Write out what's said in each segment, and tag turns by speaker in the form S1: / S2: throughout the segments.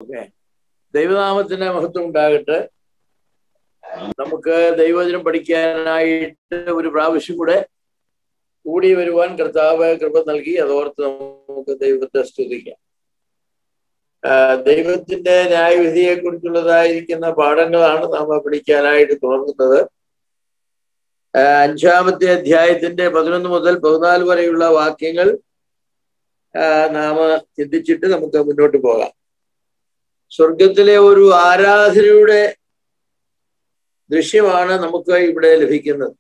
S1: okay ദൈവനാമത്തിന് മഹത്വം ഉണ്ടാകട്ടെ നമുക്ക് ദൈവചനം പഠിക്കാനായിട്ട് ഒരു പ്രാവശ്യം കൂടെ കൂടി വരുവാൻ കർത്താവ് കൃപ നൽകി അതോർത്ത് നമുക്ക് ദൈവത്തെ സ്തുതിക്കാം ആ, ദൈവത്തിന്റെ ന്യായവിധിയെ കുറിച്ചുള്ളതായിരിക്കുന്ന പാഠങ്ങളാണ് നാം പഠിക്കാനായിട്ട് തുടങ്ങുന്നത് ആ, അഞ്ചാമത്തെ അധ്യായത്തിന്റെ പതിനൊന്ന് മുതൽ പതിനാല് വരെയുള്ള വാക്യങ്ങൾ ആ, നാം ചിന്തിച്ചിട്ട് നമുക്ക് മുന്നോട്ട് പോകാം സ്വർഗത്തിലെ ഒരു ആരാധനയുടെ ദൃശ്യമാണ് നമുക്ക് ഇവിടെ ലഭിക്കുന്നത്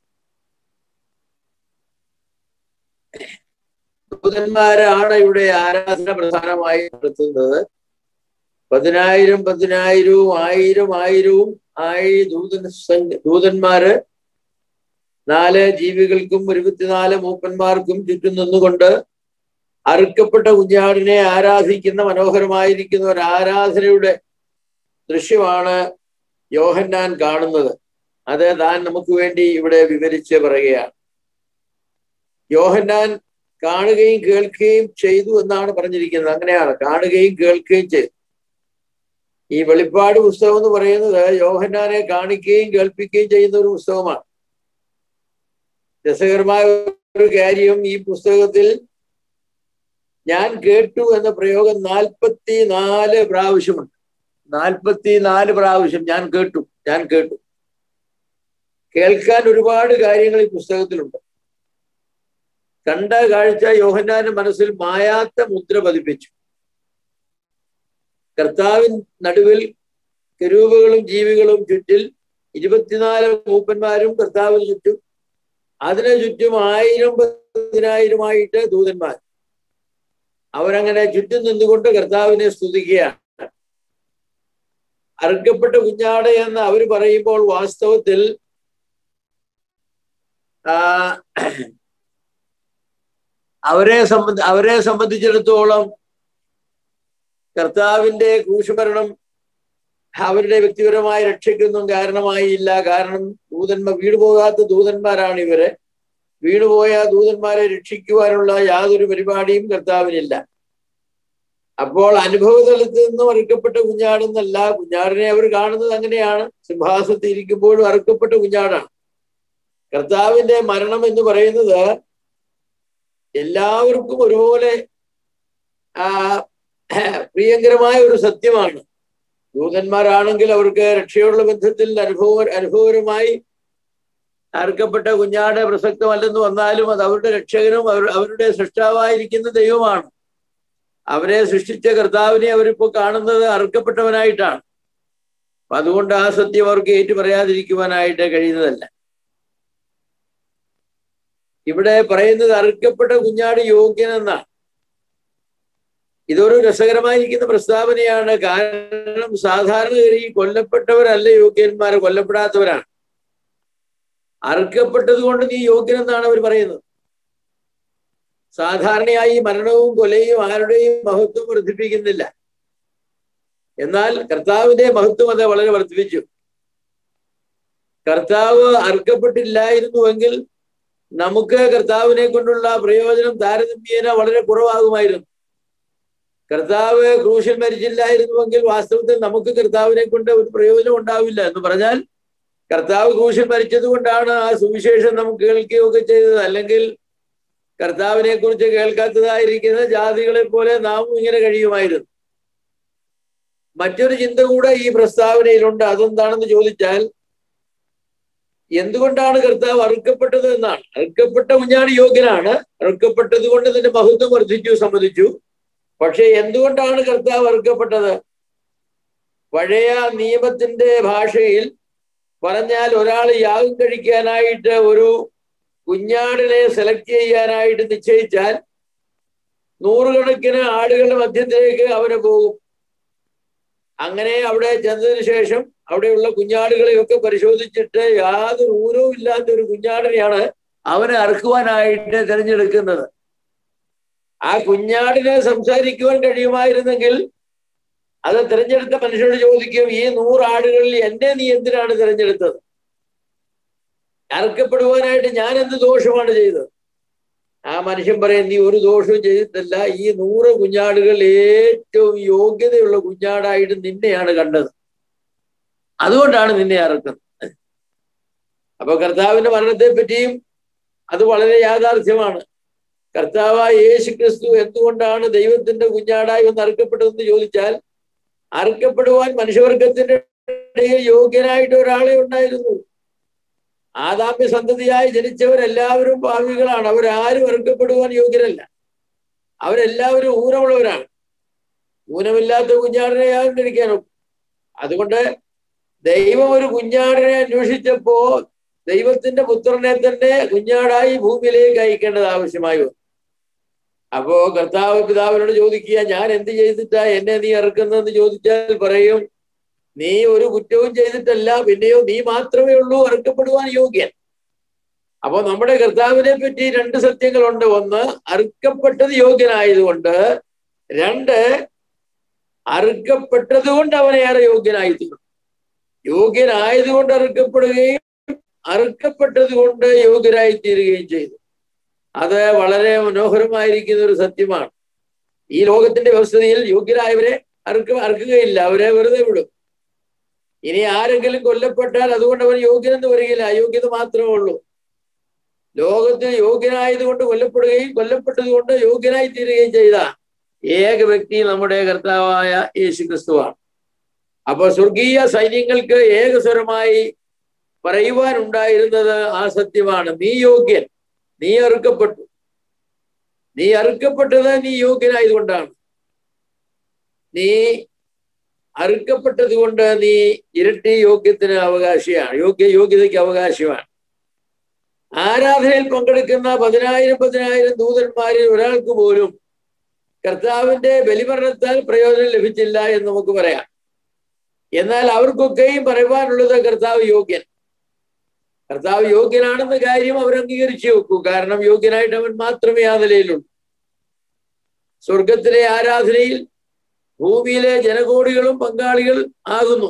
S1: ദൂതന്മാരാണ് ഇവിടെ ആരാധന പ്രധാനമായി നടത്തുന്നത് പതിനായിരം പതിനായിരവും ആയിരം ആയിരവും ആയി ദൂതൻ സംഘ- ദൂതന്മാര് നാല് ജീവികൾക്കും ഇരുപത്തിനാല് മൂപ്പന്മാർക്കും ചുറ്റും നിന്നുകൊണ്ട് അറുക്കപ്പെട്ട കുഞ്ഞാടിനെ ആരാധിക്കുന്ന മനോഹരമായിരിക്കുന്ന ഒരു ആരാധനയുടെ ദൃശ്യമാണ് യോഹന്നാൻ കാണുന്നത് അത് താൻ നമുക്ക് വേണ്ടി ഇവിടെ വിവരിച്ച് പറയുകയാണ് യോഹന്നാൻ കാണുകയും കേൾക്കുകയും ചെയ്തു എന്നാണ് പറഞ്ഞിരിക്കുന്നത് അങ്ങനെയാണ് കാണുകയും കേൾക്കുകയും ചെയ്തു ഈ വെളിപ്പാട് പുസ്തകം എന്ന് പറയുന്നത് യോഹന്നാനെ കാണിക്കുകയും കേൾപ്പിക്കുകയും ചെയ്യുന്ന ഒരു പുസ്തകമാണ് രസകരമായ ഒരു കാര്യം ഈ പുസ്തകത്തിൽ ഞാൻ കേട്ടു എന്ന പ്രയോഗം നാൽപ്പത്തി നാല് പ്രാവശ്യമുണ്ട് നാൽപ്പത്തി നാല് പ്രാവശ്യം ഞാൻ കേട്ടു ഞാൻ കേട്ടു കേൾക്കാൻ ഒരുപാട് കാര്യങ്ങൾ ഈ പുസ്തകത്തിലുണ്ട് കണ്ട കാഴ്ച യോഹന്നാന്റെ മനസ്സിൽ മായാത്ത മുദ്ര പതിപ്പിച്ചു കർത്താവിൻ നടുവിൽ കരൂപകളും ജീവികളും ചുറ്റിൽ ഇരുപത്തിനാല് മൂപ്പന്മാരും കർത്താവിന് ചുറ്റും അതിനു ചുറ്റും ആയിരം പതിനായിരമായിട്ട് ദൂതന്മാർ അവരങ്ങനെ ചുറ്റും നിന്നുകൊണ്ട് കർത്താവിനെ സ്തുതിക്കുകയാണ് അറുക്കപ്പെട്ട കുഞ്ഞാട് എന്ന് അവർ പറയുമ്പോൾ വാസ്തവത്തിൽ ആ, അവരെ സംബന്ധ അവരെ സംബന്ധിച്ചിടത്തോളം കർത്താവിന്റെ ക്രൂശുമരണം അവരുടെ വ്യക്തിപരമായ രക്ഷയ്ക്കൊന്നും കാരണമായില്ല കാരണം ദൂതന്മാർ വീണു പോകാത്ത ദൂതന്മാരാണ് ഇവര് വീണുപോയ ദൂതന്മാരെ രക്ഷിക്കുവാനുള്ള യാതൊരു പരിപാടിയും കർത്താവിനില്ല അപ്പോൾ അനുഭവതലത്തിൽ നിന്നും അറുക്കപ്പെട്ട കുഞ്ഞാടെന്നല്ല കുഞ്ഞാടിനെ അവർ കാണുന്നത് അങ്ങനെയാണ് സിംഹാസനത്തിൽ ഇരിക്കുമ്പോഴും അറുക്കപ്പെട്ട കുഞ്ഞാടാണ് കർത്താവിന്റെ മരണം എന്ന് പറയുന്നത് എല്ലാവർക്കും ഒരുപോലെ ആ പ്രിയങ്കരമായ ഒരു സത്യമാണ് ദൂതന്മാരാണെങ്കിൽ അവർക്ക് രക്ഷയുള്ള ബന്ധത്തിൽ അനുഭവ അനുഭവപരമായി അറുക്കപ്പെട്ട കുഞ്ഞാട് പ്രസക്തമല്ലെന്ന് വന്നാലും അത് അവരുടെ രക്ഷകനും അവർ അവരുടെ സൃഷ്ടാവായിരിക്കുന്ന ദൈവമാണ് അവരെ സൃഷ്ടിച്ച കർത്താവിനെ അവരിപ്പോ കാണുന്നത് അറുക്കപ്പെട്ടവനായിട്ടാണ് അപ്പൊ അതുകൊണ്ട് ആ സത്യം അവർക്ക് ഏറ്റു പറയാതിരിക്കുവാനായിട്ട് കഴിയുന്നതല്ല ഇവിടെ പറയുന്നത് അറുക്കപ്പെട്ട കുഞ്ഞാട് യോഗ്യനെന്നാണ് ഇതൊരു രസകരമായിരിക്കുന്ന പ്രസ്താവനയാണ് കാരണം സാധാരണഗതി കൊല്ലപ്പെട്ടവരല്ല യോഗ്യന്മാർ കൊല്ലപ്പെടാത്തവരാണ് അറുക്കപ്പെട്ടത് കൊണ്ട് നീ യോഗ്യനെന്നാണ് അവർ പറയുന്നത് സാധാരണയായി മരണവും കൊലയും ആരുടെയും മഹത്വം വർദ്ധിപ്പിക്കുന്നില്ല എന്നാൽ കർത്താവിന്റെ മഹത്വം അത് വളരെ വർദ്ധിപ്പിച്ചു കർത്താവ് അർക്കപ്പെട്ടില്ലായിരുന്നുവെങ്കിൽ നമുക്ക് കർത്താവിനെ കൊണ്ടുള്ള പ്രയോജനം താരതമ്യേന വളരെ കുറവാകുമായിരുന്നു കർത്താവ് ക്രൂശിൽ മരിച്ചില്ലായിരുന്നുവെങ്കിൽ വാസ്തവത്തിൽ നമുക്ക് കർത്താവിനെ കൊണ്ട് ഒരു പ്രയോജനം ഉണ്ടാവില്ല എന്ന് പറഞ്ഞാൽ കർത്താവ് ക്രൂശിൽ മരിച്ചത് കൊണ്ടാണ് ആ സുവിശേഷം നമുക്ക് കേൾക്കുകയൊക്കെ ചെയ്തത് അല്ലെങ്കിൽ കർത്താവിനെ കുറിച്ച് കേൾക്കാത്തതായിരിക്കുന്ന ജാതികളെ പോലെ നാമും ഇങ്ങനെ കഴിയുമായിരുന്നു മറ്റൊരു ചിന്ത കൂടെ ഈ പ്രസ്താവനയിലുണ്ട് അതെന്താണെന്ന് ചോദിച്ചാൽ എന്തുകൊണ്ടാണ് കർത്താവ് അറുക്കപ്പെട്ടത് എന്നാണ് അറുക്കപ്പെട്ട കുഞ്ഞാട് യോഗ്യനാണ് അറുക്കപ്പെട്ടത് കൊണ്ട് അതിന്റെ മഹത്വം വർദ്ധിച്ചു സമ്മതിച്ചു പക്ഷെ എന്തുകൊണ്ടാണ് കർത്താവ് അറുക്കപ്പെട്ടത് പഴയ നിയമത്തിന്റെ ഭാഷയിൽ പറഞ്ഞാൽ ഒരാൾ യാഗം കഴിക്കാനായിട്ട് ഒരു കുഞ്ഞാടിനെ സെലക്ട് ചെയ്യാനായിട്ട് നിശ്ചയിച്ചാൽ നൂറുകണക്കിന് ആടുകളുടെ മധ്യത്തിലേക്ക് അവന് പോകും അങ്ങനെ അവിടെ ചെന്നതിന് ശേഷം അവിടെയുള്ള കുഞ്ഞാടുകളെയൊക്കെ പരിശോധിച്ചിട്ട് യാതൊരു ഊരവും ഇല്ലാത്ത ഒരു കുഞ്ഞാടിനെയാണ് അവനെ അറുക്കുവാനായിട്ട് തിരഞ്ഞെടുക്കുന്നത് ആ കുഞ്ഞാടിനെ സംസാരിക്കുവാൻ കഴിയുമായിരുന്നെങ്കിൽ അത് തിരഞ്ഞെടുത്ത മനുഷ്യരോട് ചോദിക്കും ഈ നൂറ് ആടുകളിൽ എന്നെ നീ എന്തിനാണ് തിരഞ്ഞെടുത്തത് അറുക്കപ്പെടുവാനായിട്ട് ഞാൻ എന്ത് ദോഷമാണ് ചെയ്തത് ആ മനുഷ്യൻ പറയും നീ ഒരു ദോഷവും ചെയ്തിട്ടല്ല ഈ നൂറ് കുഞ്ഞാടുകൾ ഏറ്റവും യോഗ്യതയുള്ള കുഞ്ഞാടായിട്ട് നിന്നെയാണ് കണ്ടത് അതുകൊണ്ടാണ് നിന്നെ അറക്കുന്നത് അപ്പൊ കർത്താവിന്റെ മരണത്തെ പറ്റിയും അത് വളരെ യാഥാർത്ഥ്യമാണ് കർത്താവായ യേശു ക്രിസ്തു എന്തുകൊണ്ടാണ് ദൈവത്തിന്റെ കുഞ്ഞാടായി വന്ന് അറുക്കപ്പെട്ടതെന്ന് ചോദിച്ചാൽ അറുക്കപ്പെടുവാൻ മനുഷ്യവർഗത്തിന്റെ ഇടയിൽ യോഗ്യനായിട്ട് ഒരാളെ ഉണ്ടായിരുന്നു ആദാമ്യ സന്തതിയായി ജനിച്ചവരെല്ലാവരും ഭാവികളാണ് അവരാരും അറുക്കപ്പെടുവാൻ യോഗ്യരല്ല അവരെല്ലാവരും ഊനമുള്ളവരാണ് ഊനമില്ലാത്ത കുഞ്ഞാടിനെ ആണ്ടിരിക്കാനും അതുകൊണ്ട് ദൈവം ഒരു കുഞ്ഞാടിനെ അന്വേഷിച്ചപ്പോ ദൈവത്തിന്റെ പുത്രനെ തന്നെ കുഞ്ഞാടായി ഭൂമിയിലേക്ക് അയക്കേണ്ടത് ആവശ്യമായി വന്നു അപ്പോ കർത്താവ് പിതാവിനോട് ചോദിക്കുക ഞാൻ എന്ത് ചെയ്തിട്ടാ എന്നെ നീ ഇറക്കുന്നതെന്ന് ചോദിച്ചാൽ പറയും നീ ഒരു കുറ്റവും ചെയ്തിട്ടല്ല പിന്നെയോ നീ മാത്രമേ ഉള്ളൂ അറുക്കപ്പെടുവാൻ യോഗ്യൻ അപ്പൊ നമ്മുടെ കർത്താവിനെ പറ്റി രണ്ട് സത്യങ്ങളുണ്ട് ഒന്ന് അറുക്കപ്പെട്ടത് യോഗ്യനായതുകൊണ്ട് രണ്ട് അറുക്കപ്പെട്ടത് കൊണ്ട് അവനെ ഏറെ യോഗ്യനായി തീർന്നു യോഗ്യനായതുകൊണ്ട് അറുക്കപ്പെടുകയും അറുക്കപ്പെട്ടത് കൊണ്ട് യോഗ്യരായി തീരുകയും ചെയ്തു അത് വളരെ മനോഹരമായിരിക്കുന്ന ഒരു സത്യമാണ് ഈ ലോകത്തിന്റെ വ്യവസ്ഥയിൽ യോഗ്യരായവരെ അറുക്ക അറുക്കുകയില്ല അവരെ വെറുതെ വിടും ഇനി ആരെങ്കിലും കൊല്ലപ്പെട്ടാൽ അതുകൊണ്ട് അവൻ യോഗ്യനെന്ന് വരികയില്ല അയോഗ്യത മാത്രമേ ഉള്ളൂ ലോകത്തിൽ യോഗ്യനായതുകൊണ്ട് കൊല്ലപ്പെടുകയും കൊല്ലപ്പെട്ടത് കൊണ്ട് യോഗ്യനായി തീരുകയും ചെയ്ത ഏക വ്യക്തി നമ്മുടെ കർത്താവായ യേശു ക്രിസ്തുവാണ് അപ്പൊ സ്വർഗീയ സൈന്യങ്ങൾക്ക് ഏകസ്വരമായി പറയുവാനുണ്ടായിരുന്നത് ആ സത്യമാണ് നീ യോഗ്യൻ നീ അറുക്കപ്പെട്ടു നീ അറുക്കപ്പെട്ടത് നീ യോഗ്യനായതുകൊണ്ടാണ് നീ അറുക്കപ്പെട്ടത് കൊണ്ട് നീ ഇരട്ടി യോഗ്യത്തിന് അവകാശിയാണ് യോഗ്യ യോഗ്യതയ്ക്ക് അവകാശമാണ് ആരാധനയിൽ പങ്കെടുക്കുന്ന പതിനായിരം പതിനായിരം ദൂതന്മാരിൽ ഒരാൾക്ക് പോലും കർത്താവിന്റെ ബലിമരണത്താൽ പ്രയോജനം ലഭിച്ചില്ല എന്ന് നമുക്ക് പറയാം എന്നാൽ അവർക്കൊക്കെയും പറയുവാനുള്ളത് കർത്താവ് യോഗ്യൻ കർത്താവ് യോഗ്യനാണെന്ന കാര്യം അവർ അംഗീകരിച്ചു വെക്കൂ കാരണം യോഗ്യനായിട്ട് അവൻ മാത്രമേ ആ നിലയിലുള്ളൂ സ്വർഗത്തിലെ ആരാധനയിൽ ഭൂമിയിലെ ജനകോടികളും പങ്കാളികൾ ആകുന്നു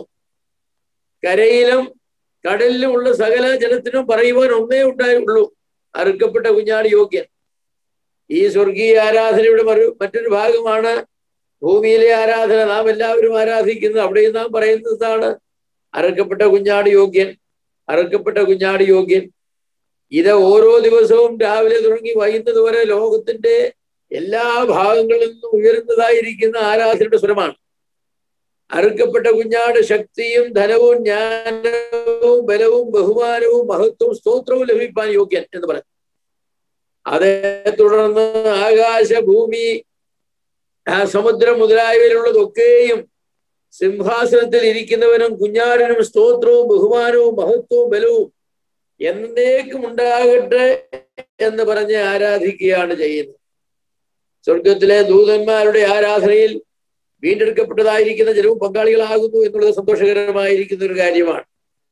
S1: കരയിലും കടലിലും ഉള്ള സകല ജനത്തിനും പറയുവാൻ ഒന്നേ ഉണ്ടായുള്ളൂ അറുക്കപ്പെട്ട കുഞ്ഞാട് യോഗ്യൻ ഈ സ്വർഗീയ ആരാധനയുടെ മറു മറ്റൊരു ഭാഗമാണ് ഭൂമിയിലെ ആരാധന നാം എല്ലാവരും ആരാധിക്കുന്നത് അവിടെയും നാം പറയുന്നതാണ് അറുക്കപ്പെട്ട കുഞ്ഞാട് യോഗ്യൻ അറുക്കപ്പെട്ട കുഞ്ഞാട് യോഗ്യൻ ഇത് ഓരോ ദിവസവും രാവിലെ തുടങ്ങി വൈകുന്നത് വരെ ലോകത്തിന്റെ എല്ലാ ഭാഗങ്ങളിൽ നിന്നും ഉയരുന്നതായിരിക്കുന്ന ആരാധനയുടെ സ്വരമാണ് അറുക്കപ്പെട്ട കുഞ്ഞാട് ശക്തിയും ധനവും ജ്ഞാനവും ബലവും ബഹുമാനവും മഹത്വവും സ്തോത്രവും ലഭിക്കാൻ യോഗ്യൻ എന്ന് പറഞ്ഞു അതേ തുടർന്ന് ആകാശ ഭൂമി ആ സമുദ്രം മുതലായവയിലുള്ളതൊക്കെയും സിംഹാസനത്തിൽ ഇരിക്കുന്നവനും കുഞ്ഞാടിനും സ്തോത്രവും ബഹുമാനവും മഹത്വവും ബലവും എന്നേക്കും ഉണ്ടാകട്ടെ എന്ന് പറഞ്ഞ് ആരാധിക്കുകയാണ് ചെയ്യുന്നത് സ്വർഗത്തിലെ ദൂതന്മാരുടെ ആരാധനയിൽ വീണ്ടെടുക്കപ്പെട്ടതായിരിക്കുന്ന ജനവും പങ്കാളികളാകുന്നു എന്നുള്ളത് സന്തോഷകരമായിരിക്കുന്ന ഒരു കാര്യമാണ്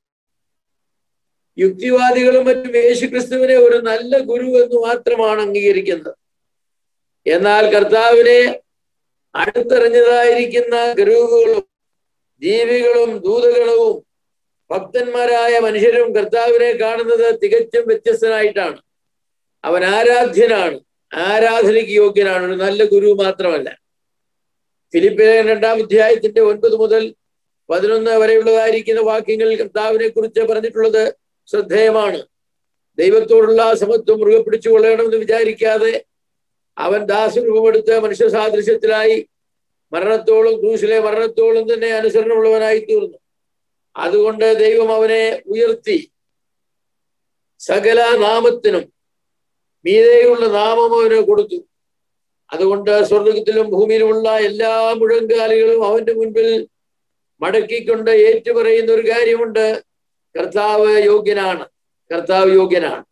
S1: യുക്തിവാദികളും മറ്റും യേശു ക്രിസ്തുവിനെ ഒരു നല്ല ഗുരു എന്ന് മാത്രമാണ് അംഗീകരിക്കുന്നത് എന്നാൽ കർത്താവിനെ അടുത്തെറിഞ്ഞതായിരിക്കുന്ന ഗുരുവുകളും ജീവികളും ദൂതകളും ഭക്തന്മാരായ മനുഷ്യരും കർത്താവിനെ കാണുന്നത് തികച്ചും വ്യത്യസ്തനായിട്ടാണ് അവൻ ആരാധ്യനാണ് ആരാധനയ്ക്ക് യോഗ്യനാണ് ഒരു നല്ല ഗുരു മാത്രമല്ല ഫിലിപ്പിലെ രണ്ടാം അധ്യായത്തിന്റെ ഒൻപത് മുതൽ പതിനൊന്ന് വരെയുള്ളതായിരിക്കുന്ന വാക്യങ്ങൾ കർത്താവിനെ കുറിച്ച് പറഞ്ഞിട്ടുള്ളത് ശ്രദ്ധേയമാണ് ദൈവത്തോടുള്ള സമത്വം മുറുകെ പിടിച്ചുകൊള്ളണമെന്ന് വിചാരിക്കാതെ അവൻ ദാസരൂപമെടുത്ത് മനുഷ്യ സാദൃശ്യത്തിലായി മരണത്തോളം ക്രൂശിലെ മരണത്തോളം തന്നെ അനുസരണമുള്ളവനായി തീർന്നു അതുകൊണ്ട് ദൈവം അവനെ ഉയർത്തി സകല നാമത്തിനും മീതെയുള്ള നാമം അവന് കൊടുത്തു അതുകൊണ്ട് സ്വർഗത്തിലും ഭൂമിയിലുമുള്ള എല്ലാ മുഴങ്കാലികളും അവന്റെ മുൻപിൽ മടക്കിക്കൊണ്ട് ഏറ്റുപറയുന്ന ഒരു കാര്യമുണ്ട് കർത്താവ് യോഗ്യനാണ് കർത്താവ് യോഗ്യനാണ്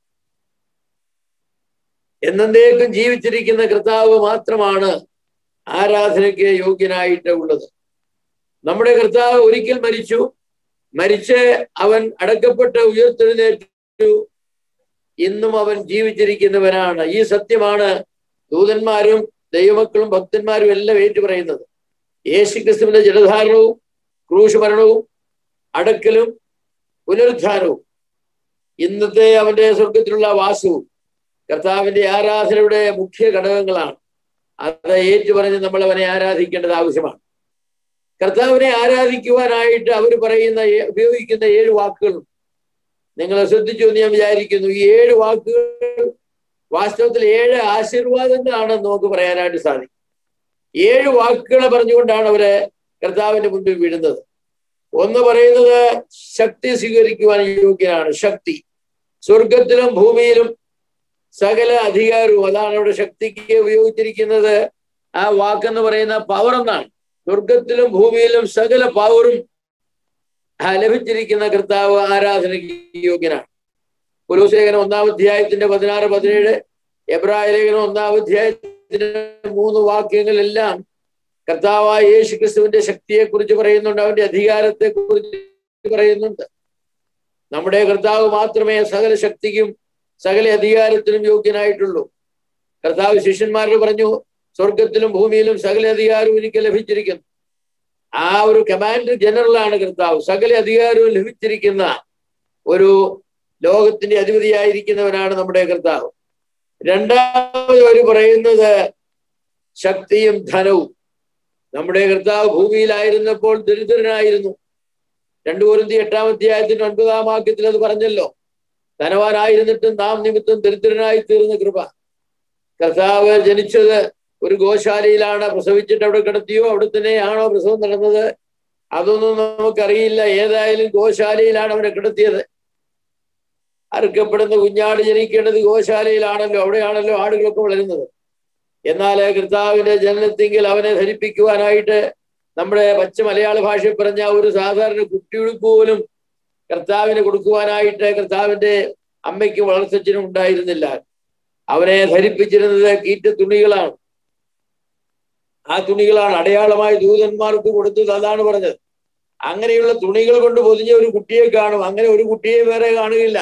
S1: എന്നേക്കും ജീവിച്ചിരിക്കുന്ന കർത്താവ് മാത്രമാണ് ആരാധനയ്ക്ക് യോഗ്യനായിട്ട് ഉള്ളത് നമ്മുടെ കർത്താവ് ഒരിക്കൽ മരിച്ചു മരിച്ച് അവൻ അടക്കപ്പെട്ട് ഉയർത്തെഴുന്നേറ്റു ഇന്നും അവൻ ജീവിച്ചിരിക്കുന്നവനാണ് ഈ സത്യമാണ് ദൂതന്മാരും ദൈവമക്കളും ഭക്തന്മാരും എല്ലാം ഏറ്റുപറയുന്നത് യേശു ക്രിസ്തുവിന്റെ ജലധാരണവും ക്രൂശ് മരണവും അടക്കലും പുനരുദ്ധാനവും ഇന്നത്തെ അവന്റെ സ്വർഗത്തിലുള്ള വാസവും കർത്താവിന്റെ ആരാധനയുടെ മുഖ്യ ഘടകങ്ങളാണ് അത് ഏറ്റുപറഞ്ഞ് നമ്മൾ അവനെ ആരാധിക്കേണ്ടത് ആവശ്യമാണ് കർത്താവിനെ ആരാധിക്കുവാനായിട്ട് അവർ പറയുന്ന ഉപയോഗിക്കുന്ന ഏഴ് വാക്കുകളും നിങ്ങൾ ശ്രദ്ധിച്ചു എന്ന് ഞാൻ വിചാരിക്കുന്നു ഈ ഏഴ് വാക്കുകൾ വാസ്തവത്തിൽ ഏഴ് ആശീർവാദങ്ങളാണെന്ന് നമുക്ക് പറയാനായിട്ട് സാധിക്കും ഏഴ് വാക്കുകളെ പറഞ്ഞുകൊണ്ടാണ് അവര് കർത്താവിന്റെ മുൻപിൽ വീഴുന്നത് ഒന്ന് പറയുന്നത് ശക്തി സ്വീകരിക്കുവാൻ യോഗ്യനാണ് ശക്തി സ്വർഗത്തിലും ഭൂമിയിലും സകല അധികാരവും അതാണ് അവിടെ ശക്തിക്ക് ഉപയോഗിച്ചിരിക്കുന്നത് ആ വാക്കെന്ന് പറയുന്ന പവർ എന്നാണ് സ്വർഗത്തിലും ഭൂമിയിലും സകല പവറും ലഭിച്ചിരിക്കുന്ന കർത്താവ് ആരാധനയ്ക്ക് യോഗ്യനാണ് പുലൂസ് ലേഖനം ഒന്നാം അധ്യായത്തിന്റെ പതിനാറ് പതിനേഴ് എബ്രായ ലേഖനം ഒന്നാം അധ്യായത്തിന്റെ മൂന്ന് വാക്യങ്ങളെല്ലാം കർത്താവായ യേശു ക്രിസ്തുവിന്റെ ശക്തിയെ കുറിച്ച് പറയുന്നുണ്ട് അവന്റെ അധികാരത്തെ കുറിച്ച് പറയുന്നുണ്ട് നമ്മുടെ കർത്താവ് മാത്രമേ സകല ശക്തിക്കും സകല അധികാരത്തിനും യോഗ്യനായിട്ടുള്ളൂ കർത്താവ് ശിഷ്യന്മാരോട് പറഞ്ഞു സ്വർഗത്തിലും ഭൂമിയിലും സകല അധികാരവും എനിക്ക് ലഭിച്ചിരിക്കുന്നു ആ ഒരു കമാൻഡർ ജനറലാണ് കർത്താവ് സകല അധികാരവും ലഭിച്ചിരിക്കുന്ന ഒരു ലോകത്തിന്റെ അധിപതിയായിരിക്കുന്നവനാണ് നമ്മുടെ കർത്താവ് രണ്ടാമത് അവർ പറയുന്നത് ശക്തിയും ധനവും നമ്മുടെ കർത്താവ് ഭൂമിയിലായിരുന്നപ്പോൾ ദരിദ്രനായിരുന്നു രണ്ടു കുരുന്തി എട്ടാം അധ്യായത്തിന്റെ ഒൻപതാം വാക്യത്തിൽ അത് പറഞ്ഞല്ലോ ധനവാനായിരുന്നിട്ടും നാം നിമിത്തം ദരിദ്രനായി തീർന്ന കൃപ കർത്താവ് ജനിച്ചത് ഒരു ഗോശാലയിലാണ് പ്രസവിച്ചിട്ട് അവിടെ കിടത്തിയോ അവിടെ തന്നെയാണോ പ്രസവം നടന്നത് അതൊന്നും നമുക്കറിയില്ല ഏതായാലും ഗോശാലയിലാണ് അവനെ കിടത്തിയത് അറുക്കപ്പെടുന്ന കുഞ്ഞാട് ജനിക്കേണ്ടത് ഗോശാലയിലാണല്ലോ അവിടെയാണല്ലോ ആടുകളൊക്കെ വളരുന്നത് എന്നാൽ കർത്താവിന്റെ ജനനത്തെങ്കിൽ അവനെ ധരിപ്പിക്കുവാനായിട്ട് നമ്മുടെ പച്ച മലയാള ഭാഷയിൽ പറഞ്ഞ ഒരു സാധാരണ കുട്ടിയുടുപ്പ് പോലും കർത്താവിന് കൊടുക്കുവാനായിട്ട് കർത്താവിന്റെ അമ്മയ്ക്കും വളർത്തച്ഛനും ഉണ്ടായിരുന്നില്ല അവനെ ധരിപ്പിച്ചിരുന്നത് കീറ്റ തുണികളാണ് ആ തുണികളാണ് അടയാളമായി ദൂതന്മാർക്ക് കൊടുത്തത് അതാണ് പറഞ്ഞത് അങ്ങനെയുള്ള തുണികൾ കൊണ്ട് പൊതിഞ്ഞ ഒരു കുട്ടിയെ കാണും അങ്ങനെ ഒരു കുട്ടിയെ വേറെ കാണുകയില്ല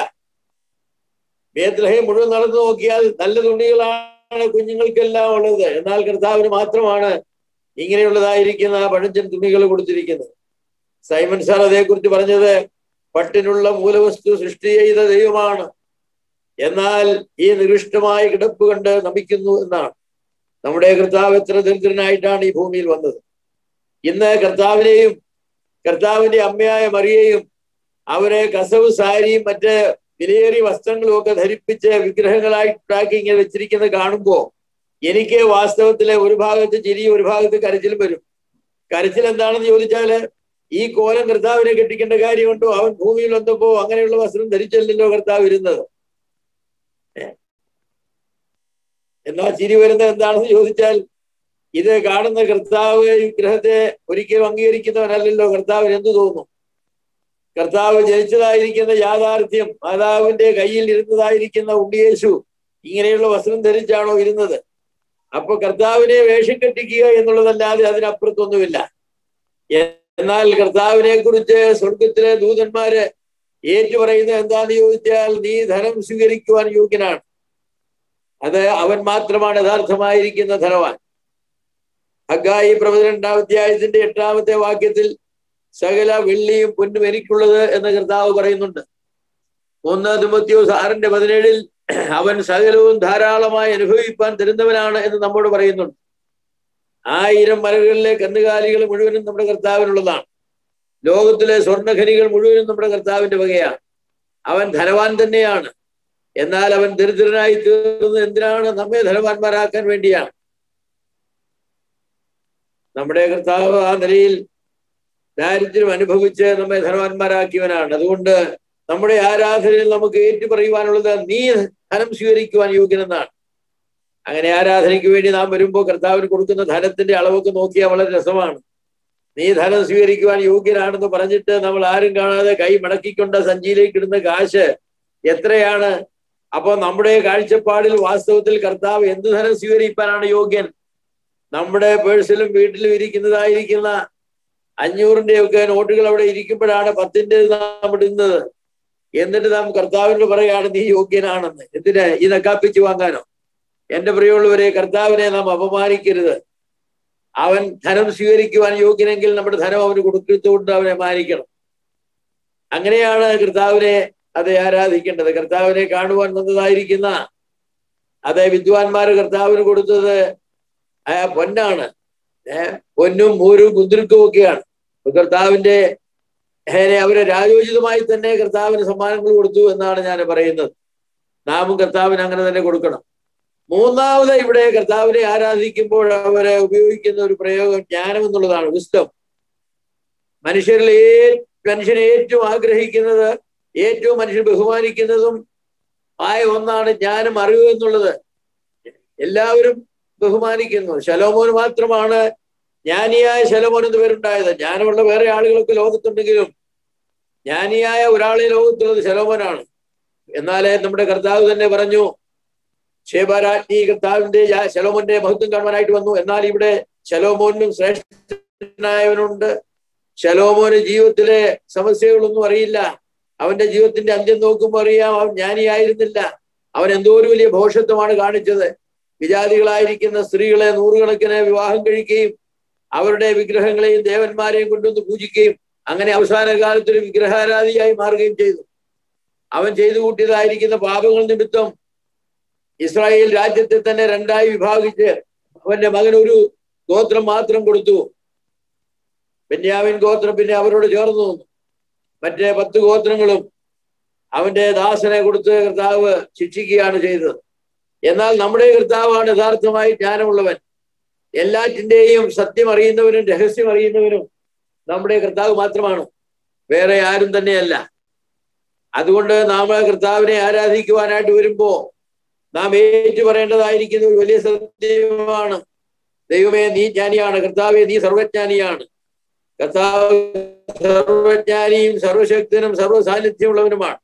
S1: ബേത്ലഹേ മുഴുവൻ നടന്നു നോക്കിയാൽ നല്ല തുണികളാണ് കുഞ്ഞുങ്ങൾക്കെല്ലാം ഉള്ളത് എന്നാൽ കർത്താവിന് മാത്രമാണ് ഇങ്ങനെയുള്ളതായിരിക്കുന്ന പഴഞ്ചൻ തുണികൾ കൊടുത്തിരിക്കുന്നത് സൈമൺ സാർ അതേക്കുറിച്ച് പറഞ്ഞത് പട്ടിനുള്ള മൂലവസ്തു സൃഷ്ടി ചെയ്ത ദൈവമാണ് എന്നാൽ ഈ നികൃഷ്ടമായ കിടപ്പ് കണ്ട് നമിക്കുന്നു എന്നാണ് നമ്മുടെ കർത്താവ് എത്ര ദരിദ്രനായിട്ടാണ് ഈ ഭൂമിയിൽ വന്നത് ഇന്ന് കർത്താവിനെയും കർത്താവിന്റെ അമ്മയായ മറിയെയും അവരെ കസവ് സാരിയും മറ്റ് വിലയേറിയ വസ്ത്രങ്ങളും ഒക്കെ ധരിപ്പിച്ച് വിഗ്രഹങ്ങളായിട്ടുണ്ടാക്കി ഇങ്ങനെ വെച്ചിരിക്കുന്നത് കാണുമ്പോൾ എനിക്ക് വാസ്തവത്തിലെ ഒരു ഭാഗത്ത് ചിരിയും ഒരു ഭാഗത്ത് കരച്ചിലും വരും കരച്ചിൽ എന്താണെന്ന് ചോദിച്ചാല് ഈ കോലം കർത്താവിനെ കെട്ടിക്കേണ്ട കാര്യമുണ്ടോ അവൻ ഭൂമിയിൽ വന്നപ്പോ അങ്ങനെയുള്ള വസ്ത്രം ധരിച്ചല്ലോ കർത്താവ് ഇരുന്നത് എന്നാൽ ചിരി വരുന്നത് എന്താണെന്ന് ചോദിച്ചാൽ ഇത് കാണുന്ന കർത്താവ് വിഗ്രഹത്തെ ഒരിക്കലും അംഗീകരിക്കുന്നവനല്ലല്ലോ കർത്താവിന് എന്തു തോന്നും കർത്താവ് ജനിച്ചതായിരിക്കുന്ന യാഥാർത്ഥ്യം മാതാവിന്റെ കയ്യിൽ ഇരുന്നതായിരിക്കുന്ന ഉണ്ണിയേശു ഇങ്ങനെയുള്ള വസ്ത്രം ധരിച്ചാണോ ഇരുന്നത് അപ്പൊ കർത്താവിനെ വേഷം കെട്ടിക്കുക എന്നുള്ളതല്ലാതെ അതിനപ്പുറത്തൊന്നുമില്ല എന്നാൽ കർത്താവിനെ കുറിച്ച് സ്വർഗത്തിലെ ദൂതന്മാര് ഏറ്റുപറയുന്നത് എന്താന്ന് ചോദിച്ചാൽ നീ ധനം സ്വീകരിക്കുവാൻ യോഗ്യനാണ് അത് അവൻ മാത്രമാണ് യഥാർത്ഥമായിരിക്കുന്ന ധനവാൻ ഹഗായി പ്രവചനണ്ടാം അധ്യായത്തിന്റെ എട്ടാമത്തെ വാക്യത്തിൽ സകല വെള്ളിയും പൊന്നും എനിക്കുള്ളത് എന്ന് കർത്താവ് പറയുന്നുണ്ട് ഒന്ന് തിമത്യോസ് ആറിന്റെ പതിനേഴിൽ അവൻ സകലവും ധാരാളമായി അനുഭവിപ്പാൻ തരുന്നവനാണ് എന്ന് നമ്മോട് പറയുന്നുണ്ട് ആയിരം മലകളിലെ കന്നുകാലികൾ മുഴുവനും നമ്മുടെ കർത്താവിനുള്ളതാണ് ലോകത്തിലെ സ്വർണ്ണഖനികൾ മുഴുവനും നമ്മുടെ കർത്താവിന്റെ വകയാണ് അവൻ ധനവാൻ തന്നെയാണ് എന്നാൽ അവൻ ദരിദ്രനായി തീർന്നത് എന്തിനാണ് നമ്മെ ധനവാന്മാരാക്കാൻ വേണ്ടിയാണ് നമ്മുടെ കർത്താവ് ആ നിലയിൽ ദാരിദ്ര്യം അനുഭവിച്ച് നമ്മെ ധനവാന്മാരാക്കിയവനാണ് അതുകൊണ്ട് നമ്മുടെ ആരാധനയിൽ നമുക്ക് ഏറ്റുപറയുവാനുള്ളത് നീ ധനം സ്വീകരിക്കുവാൻ യോഗ്യനെന്നാണ് അങ്ങനെ ആരാധനയ്ക്ക് വേണ്ടി നാം വരുമ്പോൾ കർത്താവിന് കൊടുക്കുന്ന ധനത്തിന്റെ അളവൊക്കെ നോക്കിയാൽ വളരെ രസമാണ് നീ ധനം സ്വീകരിക്കുവാൻ യോഗ്യനാണെന്ന് പറഞ്ഞിട്ട് നമ്മൾ ആരും കാണാതെ കൈ മടക്കിക്കൊണ്ട് സഞ്ചിയിലേക്ക് ഇടുന്ന കാശ് എത്രയാണ് അപ്പൊ നമ്മുടെ കാഴ്ചപ്പാടിൽ വാസ്തവത്തിൽ കർത്താവ് എന്ത് ധനം സ്വീകരിക്കാനാണ് യോഗ്യൻ നമ്മുടെ പേഴ്സിലും വീട്ടിലും ഇരിക്കുന്നതായിരിക്കുന്ന അഞ്ഞൂറിന്റെ ഒക്കെ നോട്ടുകൾ അവിടെ ഇരിക്കുമ്പോഴാണ് പത്തിന്റെ നാം ഇടുന്നത് എന്നിട്ട് നാം കർത്താവിനോട് പറയാണ് നീ യോഗ്യനാണെന്ന് എന്തിന് ഈ നക്കാപ്പിച്ച് വാങ്ങാനോ എന്റെ പ്രിയമുള്ളവരെ കർത്താവിനെ നാം അപമാനിക്കരുത് അവൻ ധനം സ്വീകരിക്കുവാൻ യോഗ്യനെങ്കിൽ നമ്മുടെ ധനം അവന് കൊടുക്കത്തുകൊണ്ട് അവനെ മാനിക്കണം അങ്ങനെയാണ് കർത്താവിനെ അതെ ആരാധിക്കേണ്ടത് കർത്താവിനെ കാണുവാൻ വന്നതായിരിക്കുന്ന അതെ വിദ്വാൻമാർ കർത്താവിന് കൊടുത്തത് ആ പൊന്നാണ് ഏർ പൊന്നും മൂരും കുന്തിരിക്കും ഒക്കെയാണ് അപ്പൊ കർത്താവിന്റെ ഏഹ് അവരെ രാജോചിതമായി തന്നെ കർത്താവിന് സമ്മാനങ്ങൾ കൊടുത്തു എന്നാണ് ഞാൻ പറയുന്നത് നാമും കർത്താവിന് അങ്ങനെ തന്നെ കൊടുക്കണം മൂന്നാമത് ഇവിടെ കർത്താവിനെ ആരാധിക്കുമ്പോൾ അവരെ ഉപയോഗിക്കുന്ന ഒരു പ്രയോഗം ജ്ഞാനം എന്നുള്ളതാണ് വിസ്തം മനുഷ്യരിൽ ഏ മനുഷ്യനെ ഏറ്റവും ആഗ്രഹിക്കുന്നത് ഏറ്റവും മനുഷ്യൻ ബഹുമാനിക്കുന്നതും ആയ ഒന്നാണ് ജ്ഞാനം അറിവ് എന്നുള്ളത് എല്ലാവരും ബഹുമാനിക്കുന്നു ശലോമോൻ മാത്രമാണ് ജ്ഞാനിയായ ശലോമോൻ എന്ന് പേരുണ്ടായത് ജ്ഞാനമുള്ള വേറെ ആളുകളൊക്കെ ലോകത്തുണ്ടെങ്കിലും ജ്ഞാനിയായ ഒരാളെ ലോകത്തുള്ളത് ശലോമോനാണ് എന്നാലേ നമ്മുടെ കർത്താവ് തന്നെ പറഞ്ഞു ശേബാരാജ്ഞി കർത്താവിന്റെ ശലോമോന്റെ മഹത്വം കാണുവാനായിട്ട് വന്നു എന്നാൽ ഇവിടെ ശലോമോനും ശ്രേഷ്ഠനായവനുണ്ട് ശലോമോന് ജീവിതത്തിലെ സമസ്യകളൊന്നും അറിയില്ല അവന്റെ ജീവിതത്തിന്റെ അന്ത്യം നോക്കുമ്പോൾ അറിയാം അവൻ ജ്ഞാനിയായിരുന്നില്ല അവൻ എന്തോ ഒരു വലിയ ഭോഷത്വമാണ് കാണിച്ചത് വിജാതികളായിരിക്കുന്ന സ്ത്രീകളെ നൂറുകണക്കിന് വിവാഹം കഴിക്കുകയും അവരുടെ വിഗ്രഹങ്ങളെയും ദേവന്മാരെയും കൊണ്ടുവന്ന് പൂജിക്കുകയും അങ്ങനെ അവസാന കാലത്ത് ഒരു വിഗ്രഹാരാധിയായി മാറുകയും ചെയ്തു അവൻ ചെയ്തു കൂട്ടിയതായിരിക്കുന്ന പാപങ്ങൾ നിമിത്തം ഇസ്രായേൽ രാജ്യത്തെ തന്നെ രണ്ടായി വിഭാഗിച്ച് അവന്റെ മകൻ ഒരു ഗോത്രം മാത്രം കൊടുത്തു ബെന്യാമിൻ ഗോത്രം പിന്നെ അവരോട് ചേർന്നു നിന്നു മറ്റേ പത്ത് ഗോത്രങ്ങളും അവന്റെ ദാസനെ കൊടുത്ത് കർത്താവ് ശിക്ഷിക്കുകയാണ് ചെയ്തത് എന്നാൽ നമ്മുടെ കർത്താവാണ് യഥാർത്ഥമായി ജ്ഞാനമുള്ളവൻ എല്ലാറ്റിന്റെയും സത്യം അറിയുന്നവനും രഹസ്യം അറിയുന്നവനും നമ്മുടെ കർത്താവ് മാത്രമാണ് വേറെ ആരും തന്നെയല്ല അതുകൊണ്ട് നാം കർത്താവിനെ ആരാധിക്കുവാനായിട്ട് വരുമ്പോ നാം ഏറ്റു പറയേണ്ടതായിരിക്കുന്ന ഒരു വലിയ സത്യമാണ് ദൈവമേ നീ ജ്ഞാനിയാണ് കർത്താവെ നീ സർവജ്ഞാനിയാണ് കർത്താവ് സർവജ്ഞാനിയും സർവശക്തനും സർവസാന്നിധ്യമുള്ളവനുമാണ്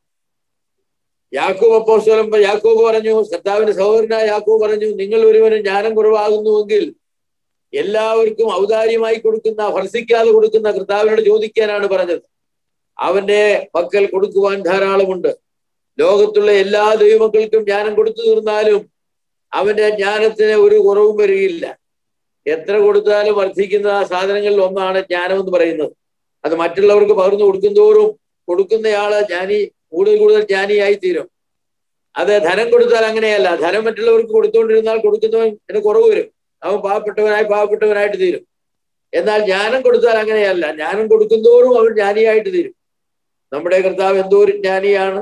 S1: യാക്കോബ് അപ്പോസ്തലം യാക്കോബ് പറഞ്ഞു കർത്താവിന്റെ സഹോദരനായ യാക്കോബ് പറഞ്ഞു നിങ്ങൾ ഒരുവന് ജ്ഞാനം കുറവാകുന്നുവെങ്കിൽ എല്ലാവർക്കും ഔദാര്യമായി കൊടുക്കുന്ന ഭർസിക്കാതെ കൊടുക്കുന്ന കർത്താവിനോട് ചോദിക്കാനാണ് പറഞ്ഞത് അവന്റെ പക്കൽ കൊടുക്കുവാൻ ധാരാളമുണ്ട് ലോകത്തുള്ള എല്ലാ ദൈവമക്കൾക്കും ജ്ഞാനം കൊടുത്തു തീർന്നാലും അവന്റെ ജ്ഞാനത്തിന് ഒരു കുറവും വരികയില്ല എത്ര കൊടുത്താലും വർദ്ധിക്കുന്ന സാധനങ്ങളിൽ ഒന്നാണ് ജ്ഞാനം എന്ന് പറയുന്നത് അത് മറ്റുള്ളവർക്ക് പകർന്നു കൊടുക്കുന്തോറും കൊടുക്കുന്നയാള് ജ്ഞാനി കൂടുതൽ കൂടുതൽ ജ്ഞാനിയായി തീരും അത് ധനം കൊടുത്താൽ അങ്ങനെയല്ല ധനം മറ്റുള്ളവർക്ക് കൊടുത്തുകൊണ്ടിരുന്നാൽ കൊടുക്കുന്നവന് കുറവ് വരും അവൻ പാവപ്പെട്ടവനായി പാവപ്പെട്ടവനായിട്ട് തീരും എന്നാൽ ജ്ഞാനം കൊടുത്താൽ അങ്ങനെയല്ല ജ്ഞാനം കൊടുക്കുന്തോറും അവൻ ജ്ഞാനിയായിട്ട് തീരും നമ്മുടെ കർത്താവ് എന്തോ ഒരു ജ്ഞാനിയാണ്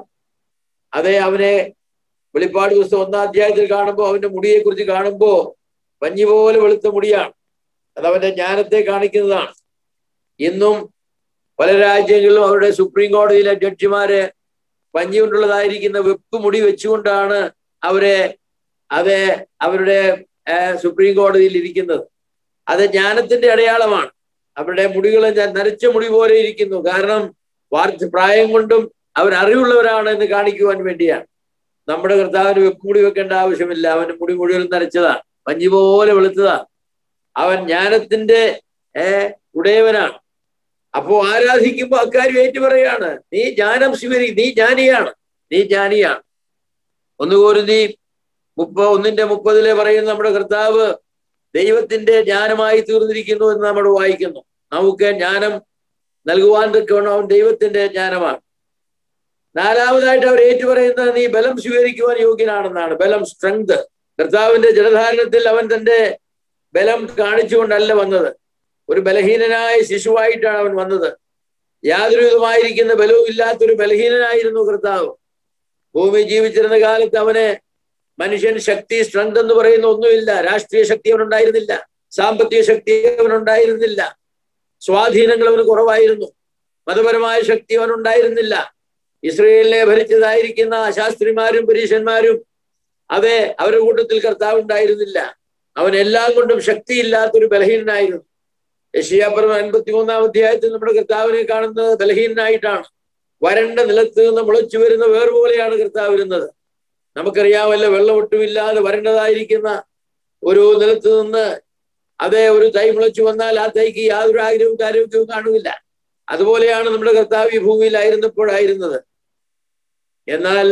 S1: അതേ അവനെ വെളിപ്പാട് പുസ്തകം ഒന്നാം അധ്യായത്തിൽ കാണുമ്പോൾ അവന്റെ മുടിയെ കുറിച്ച് കാണുമ്പോൾ പഞ്ഞി പോലെ വെളുത്ത മുടിയാണ് അത് അവന്റെ ജ്ഞാനത്തെ കാണിക്കുന്നതാണ് ഇന്നും പല രാജ്യങ്ങളിലും അവരുടെ സുപ്രീം കോടതിയിലെ ജഡ്ജിമാരെ പഞ്ഞി കൊണ്ടുള്ളതായിരിക്കുന്ന വെപ്പ് മുടി വെച്ചുകൊണ്ടാണ് അവരെ അത് അവരുടെ സുപ്രീം കോടതിയിൽ ഇരിക്കുന്നത് അത് ജ്ഞാനത്തിന്റെ അടയാളമാണ് അവരുടെ മുടികൾ നരച്ച മുടി പോലെ ഇരിക്കുന്നു കാരണം വാർദ്ധ പ്രായം കൊണ്ടും അവർ അറിവുള്ളവരാണ് എന്ന് കാണിക്കുവാൻ വേണ്ടിയാണ് നമ്മുടെ കർത്താവിന് വെപ്പുമുടി വെക്കേണ്ട ആവശ്യമില്ല അവന്റെ മുടി മുഴുവൻ നരച്ചതാണ് പഞ്ഞി പോലെ വെളുത്തതാണ് അവൻ ജ്ഞാനത്തിന്റെ ഏർ ഉടയവനാണ് അപ്പോ ആരാധിക്കുമ്പോ അക്കാര്യം ഏറ്റു പറയാണ് നീ ജ്ഞാനം സ്വീകരി നീ ജ്ഞാനിയാണ് നീ ജ്ഞാനിയാണ് ഒന്നുകൂടി നീ മുപ്പ ഒന്നിന്റെ മുപ്പതിലെ പറയുന്ന നമ്മുടെ കർത്താവ് ദൈവത്തിന്റെ ജ്ഞാനമായി തീർന്നിരിക്കുന്നു എന്ന് നമ്മൾ വായിക്കുന്നു നമുക്ക് ജ്ഞാനം നൽകുവാൻ തക്കവണ്ണം അവൻ ദൈവത്തിന്റെ ജ്ഞാനമാണ് നാലാമതായിട്ട് അവർ ഏറ്റുപറയുന്നത് നീ ബലം സ്വീകരിക്കുവാൻ യോഗ്യനാണെന്നാണ് ബലം സ്ട്രെങ്ത് കർത്താവിന്റെ ജലധാരണത്തിൽ അവൻ തന്റെ ബലം കാണിച്ചുകൊണ്ടല്ല വന്നത് ഒരു ബലഹീനനായ ശിശുവായിട്ടാണ് അവൻ വന്നത് യാതൊരു വിധമായിരിക്കുന്ന ബലവും ഇല്ലാത്തൊരു ബലഹീനനായിരുന്നു കർത്താവ് ഭൂമി ജീവിച്ചിരുന്ന കാലത്ത് അവന് മനുഷ്യൻ ശക്തി സ്ട്രെങ്ത് എന്ന് പറയുന്ന ഒന്നുമില്ല രാഷ്ട്രീയ ശക്തി അവനുണ്ടായിരുന്നില്ല സാമ്പത്തിക ശക്തി അവനുണ്ടായിരുന്നില്ല സ്വാധീനങ്ങൾ അവന് കുറവായിരുന്നു മതപരമായ ശക്തി അവനുണ്ടായിരുന്നില്ല ഇസ്രയേലിനെ ഭരിച്ചതായിരിക്കുന്ന ശാസ്ത്രിമാരും പരീശന്മാരും അതെ അവരുടെ കൂട്ടത്തിൽ കർത്താവ് ഉണ്ടായിരുന്നില്ല അവൻ എല്ലാം കൊണ്ടും ശക്തിയില്ലാത്തൊരു ബലഹീനനായിരുന്നു യഷിയാപുരം അൻപത്തി മൂന്നാം അധ്യായത്തിൽ നമ്മുടെ കർത്താവിനെ കാണുന്നത് ബലഹീനനായിട്ടാണ് വരണ്ട നിലത്ത് നിന്ന് മുളച്ചു വരുന്ന വേർ പോലെയാണ് കർത്താവ് വരുന്നത് നമുക്കറിയാമല്ലോ വെള്ളം ഒട്ടുമില്ലാതെ വരണ്ടതായിരിക്കുന്ന ഒരു നിലത്ത് നിന്ന് അതേ ഒരു തൈ മുളച്ചു വന്നാൽ ആ തൈക്ക് യാതൊരു ആഗ്രഹവും ആരോഗ്യവും കാണുന്നില്ല അതുപോലെയാണ് നമ്മുടെ കർത്താവ് ഈ ഭൂമിയിലായിരുന്നപ്പോഴായിരുന്നത് എന്നാൽ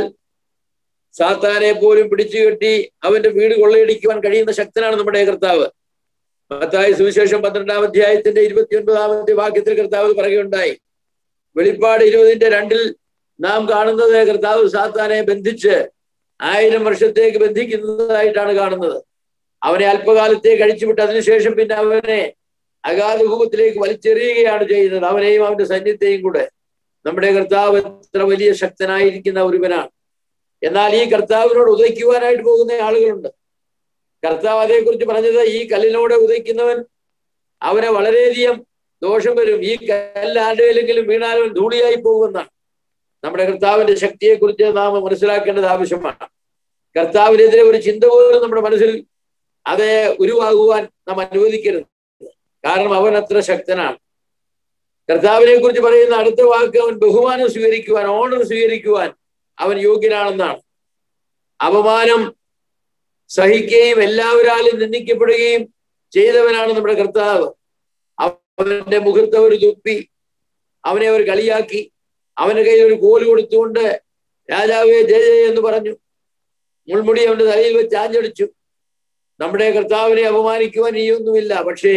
S1: സാത്താനെ പോലും പിടിച്ചു കെട്ടി അവന്റെ വീട് കൊള്ളയടിക്കുവാൻ കഴിയുന്ന ശക്തനാണ് നമ്മുടെ കർത്താവ് മത്തായ സുവിശേഷം പന്ത്രണ്ടാം അധ്യായത്തിന്റെ ഇരുപത്തി ഒൻപതാമത്തെ വാക്യത്തിൽ കർത്താവ് പറയുകയുണ്ടായി വെളിപ്പാട് ഇരുപതിന്റെ രണ്ടിൽ നാം കാണുന്നത് കർത്താവ് സാത്താനെ ബന്ധിച്ച് ആയിരം വർഷത്തേക്ക് ബന്ധിക്കുന്നതായിട്ടാണ് കാണുന്നത് അവനെ അല്പകാലത്തേക്ക് അഴിച്ചുവിട്ട് അതിനുശേഷം പിന്നെ അവനെ അഗാധഭൂമത്തിലേക്ക് വലിച്ചെറിയുകയാണ് ചെയ്യുന്നത് അവനെയും അവന്റെ സൈന്യത്തെയും കൂടെ നമ്മുടെ കർത്താവ് എത്ര വലിയ ശക്തനായിരിക്കുന്ന ഒരുവനാണ് എന്നാൽ ഈ കർത്താവിനോട് ഉദയ്ക്കുവാനായിട്ട് പോകുന്ന ആളുകളുണ്ട് കർത്താവ് അതേക്കുറിച്ച് പറഞ്ഞത് ഈ കല്ലിനോട് ഉദയ്ക്കുന്നവൻ അവനെ വളരെയധികം ദോഷം വരും ഈ കല്ല് ആരുടെയിലെങ്കിലും വീണാലും ധൂളിയായി പോകുമെന്നാണ് നമ്മുടെ കർത്താവിന്റെ ശക്തിയെക്കുറിച്ച് നാം മനസ്സിലാക്കേണ്ടത് ആവശ്യമാണ് കർത്താവിനെതിരെ ഒരു ചിന്ത പോലും നമ്മുടെ മനസ്സിൽ അത് ഉരുവാകുവാൻ നാം അനുവദിക്കരുത് കാരണം അവൻ അത്ര ശക്തനാണ് കർത്താവിനെ കുറിച്ച് പറയുന്ന അടുത്ത വാക്ക് അവൻ ബഹുമാനം സ്വീകരിക്കുവാൻ ഓണർ സ്വീകരിക്കുവാൻ അവൻ യോഗ്യനാണെന്നാണ് അപമാനം സഹിക്കുകയും എല്ലാവരാലും നിന്ദിക്കപ്പെടുകയും ചെയ്തവനാണ് നമ്മുടെ കർത്താവ് അവന്റെ മുഖത്ത് ഒരു തുപ്പി അവനെ അവർ കളിയാക്കി അവന്റെ കയ്യിൽ ഒരു കോല് കൊടുത്തുകൊണ്ട് രാജാവേ ജയ ജയ എന്ന് പറഞ്ഞു മുൾമുടി അവന്റെ തലയിൽ വെച്ച് ആഞ്ഞടിച്ചു നമ്മുടെ കർത്താവിനെ അപമാനിക്കുവാൻ ഇനിയൊന്നുമില്ല പക്ഷേ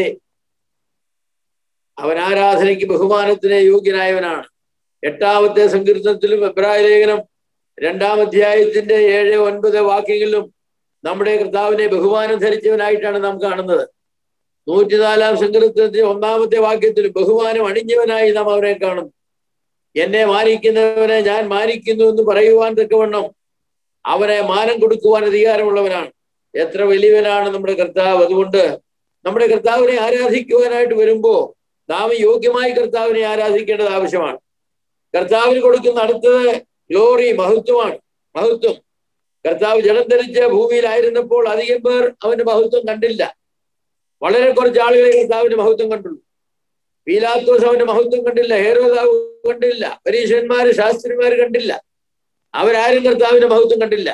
S1: അവൻ ആരാധനയ്ക്ക് ബഹുമാനത്തിന് യോഗ്യനായവനാണ് എട്ടാമത്തെ സങ്കീർത്തനത്തിലും എബ്രായ ലേഖനം രണ്ടാം അധ്യായത്തിന്റെ ഏഴ് ഒൻപത് വാക്യങ്ങളിലും നമ്മുടെ കർത്താവിനെ ബഹുമാനം ധരിച്ചവനായിട്ടാണ് നാം കാണുന്നത് നൂറ്റിനാലാം സങ്കീർത്തനത്തിന്റെ ഒന്നാമത്തെ വാക്യത്തിൽ ബഹുമാനം അണിഞ്ഞവനായി നാം അവനെ കാണുന്നു എന്നെ മാനിക്കുന്നവനെ ഞാൻ മാനിക്കുന്നു എന്ന് പറയുവാൻ തക്കവണ്ണം അവനെ മാനം കൊടുക്കുവാൻ അധികാരമുള്ളവനാണ് എത്ര വലിയവനാണ് നമ്മുടെ കർത്താവ് അതുകൊണ്ട് നമ്മുടെ കർത്താവിനെ ആരാധിക്കുവാനായിട്ട് വരുമ്പോ നാം യോഗ്യമായി കർത്താവിനെ ആരാധിക്കേണ്ടത് ആവശ്യമാണ് കർത്താവിന് കൊടുക്കുന്ന അടുത്തത് ഗ്ലോറി മഹത്വമാണ് മഹത്വം കർത്താവ് ജലം ധരിച്ച് ഭൂമിയിലായിരുന്നപ്പോൾ അധികം പേർ അവന്റെ മഹത്വം കണ്ടില്ല വളരെ കുറച്ച് ആളുകളെ കർത്താവിന്റെ മഹത്വം കണ്ടുള്ളൂ പീലാത്തോസ് അവന്റെ മഹത്വം കണ്ടില്ല ഹേരോദാവ് കണ്ടില്ല പരീക്ഷന്മാര് ശാസ്ത്രിമാര് കണ്ടില്ല അവരാരും കർത്താവിന്റെ മഹത്വം കണ്ടില്ല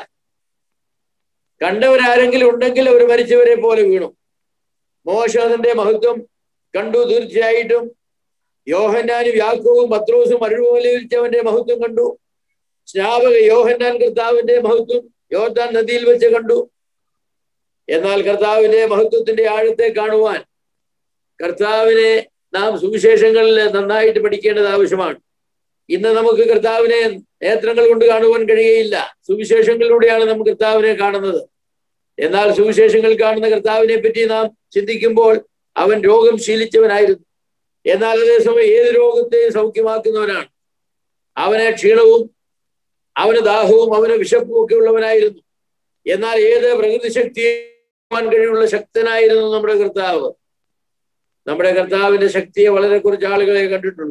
S1: കണ്ടവരാരെങ്കിലും ഉണ്ടെങ്കിൽ അവർ മരിച്ചവരെ പോലെ വീണു മോശന്റെ മഹത്വം കണ്ടു തീർച്ചയായിട്ടും യോഹന്നാനും യാക്കോവും പത്രോസും അരുവലിച്ചവന്റെ മഹത്വം കണ്ടു സ്നാപക യോഹന്നാൻ കർത്താവിന്റെ മഹത്വം യോർദാൻ നദിയിൽ വെച്ച് കണ്ടു എന്നാൽ കർത്താവിന്റെ മഹത്വത്തിന്റെ ആഴത്തെ കാണുവാൻ കർത്താവിനെ നാം സുവിശേഷങ്ങളിൽ നന്നായിട്ട് പഠിക്കേണ്ടത് ആവശ്യമാണ് ഇന്ന് നമുക്ക് കർത്താവിനെ നേത്രങ്ങൾ കൊണ്ട് കാണുവാൻ കഴിയുകയില്ല സുവിശേഷങ്ങളിലൂടെയാണ് നാം കർത്താവിനെ കാണുന്നത് എന്നാൽ സുവിശേഷങ്ങൾ കാണുന്ന കർത്താവിനെ പറ്റി നാം ചിന്തിക്കുമ്പോൾ അവൻ രോഗം ശീലിച്ചവനായിരുന്നു എന്നാൽ അതേസമയം ഏത് രോഗത്തെയും സൗഖ്യമാക്കുന്നവനാണ് അവനെ ക്ഷീണവും അവന് ദാഹവും അവന് വിശപ്പും ഒക്കെ ഉള്ളവനായിരുന്നു എന്നാൽ ഏത് പ്രകൃതി ശക്തിയെ കഴിയുള്ള ശക്തനായിരുന്നു നമ്മുടെ കർത്താവ് നമ്മുടെ കർത്താവിന്റെ ശക്തിയെ വളരെ കുറച്ച് ആളുകളെ കണ്ടിട്ടുള്ളൂ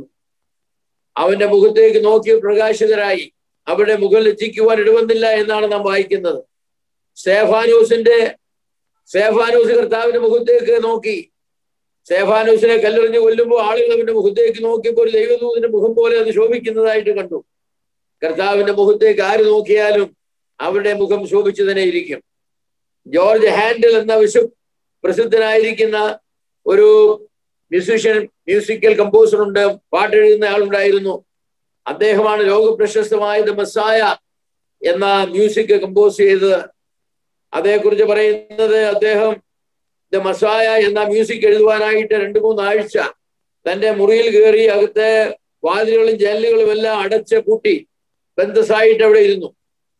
S1: അവന്റെ മുഖത്തേക്ക് നോക്കി പ്രകാശിതരായി അവരുടെ മുഖം ലജ്ജിക്കുവാൻ ഇടവന്നില്ല എന്നാണ് നാം വായിക്കുന്നത് സേഫാനൂസിന്റെ സേഫാനൂസ് കർത്താവിന്റെ മുഖത്തേക്ക് നോക്കി സേഫാനൂസിനെ കല്ലെറിഞ്ഞ് കൊല്ലുമ്പോൾ ആളുകൾ അവന്റെ മുഖത്തേക്ക് നോക്കിയപ്പോൾ ഒരു ദൈവദൂതിന്റെ മുഖം പോലെ അത് ശോഭിക്കുന്നതായിട്ട് കണ്ടു കർത്താവിന്റെ മുഖത്തേക്ക് ആര് നോക്കിയാലും അവരുടെ മുഖം ശോഭിച്ചു തന്നെ ഇരിക്കും ജോർജ് ഹാൻഡിൽ എന്ന വിശു പ്രസിദ്ധനായിരിക്കുന്ന ഒരു മ്യൂസിഷ്യൻ മ്യൂസിക്കൽ കമ്പോസർ ഉണ്ട് പാട്ടെഴുതുന്ന ആളുണ്ടായിരുന്നു അദ്ദേഹമാണ് ലോക പ്രശസ്തമായ ദ മസായ എന്ന മ്യൂസിക് കമ്പോസ് ചെയ്തത് അതേക്കുറിച്ച് പറയുന്നത് അദ്ദേഹം ദ മസായ എന്ന മ്യൂസിക് എഴുതുവാനായിട്ട് രണ്ടു മൂന്ന് ആഴ്ച തന്റെ മുറിയിൽ കയറി അകത്തെ വാതിലുകളും ജനലുകളും എല്ലാം അടച്ച് പൂട്ടി ബന്ധസായിട്ട് അവിടെ ഇരുന്നു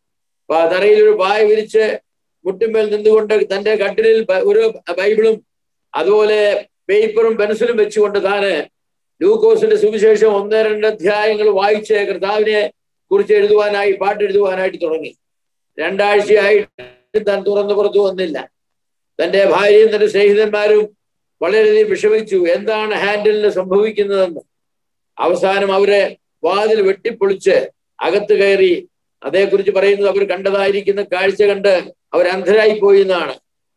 S1: തറയിൽ ഒരു പായ വിരിച്ച് മുട്ടിന്മേൽ നിന്നുകൊണ്ട് തന്റെ കട്ടിലിൽ ഒരു ബൈബിളും അതുപോലെ പേപ്പറും പെൻസിലും വെച്ചുകൊണ്ട് താന് ലൂക്കോസിന്റെ സുവിശേഷം ഒന്ന് രണ്ട് അധ്യായങ്ങൾ വായിച്ച് കർത്താവിനെ കുറിച്ച് എഴുതുവാനായി പാട്ടെഴുതുവാനായിട്ട് തുടങ്ങി രണ്ടാഴ്ചയായിട്ട് താൻ തുറന്നു പുറത്തു വന്നില്ല തന്റെ ഭാര്യയും തന്റെ സ്നേഹിതന്മാരും വളരെയധികം വിഷമിച്ചു എന്താണ് ഹാൻഡിലിന് സംഭവിക്കുന്നതെന്ന് അവസാനം അവരെ വാതിൽ വെട്ടിപ്പൊളിച്ച് അകത്ത് കയറി അതേക്കുറിച്ച് പറയുന്നത് അവർ കണ്ടതായിരിക്കുന്ന കാഴ്ച കണ്ട് അവർ അന്ധരായി പോയി എന്നാണ്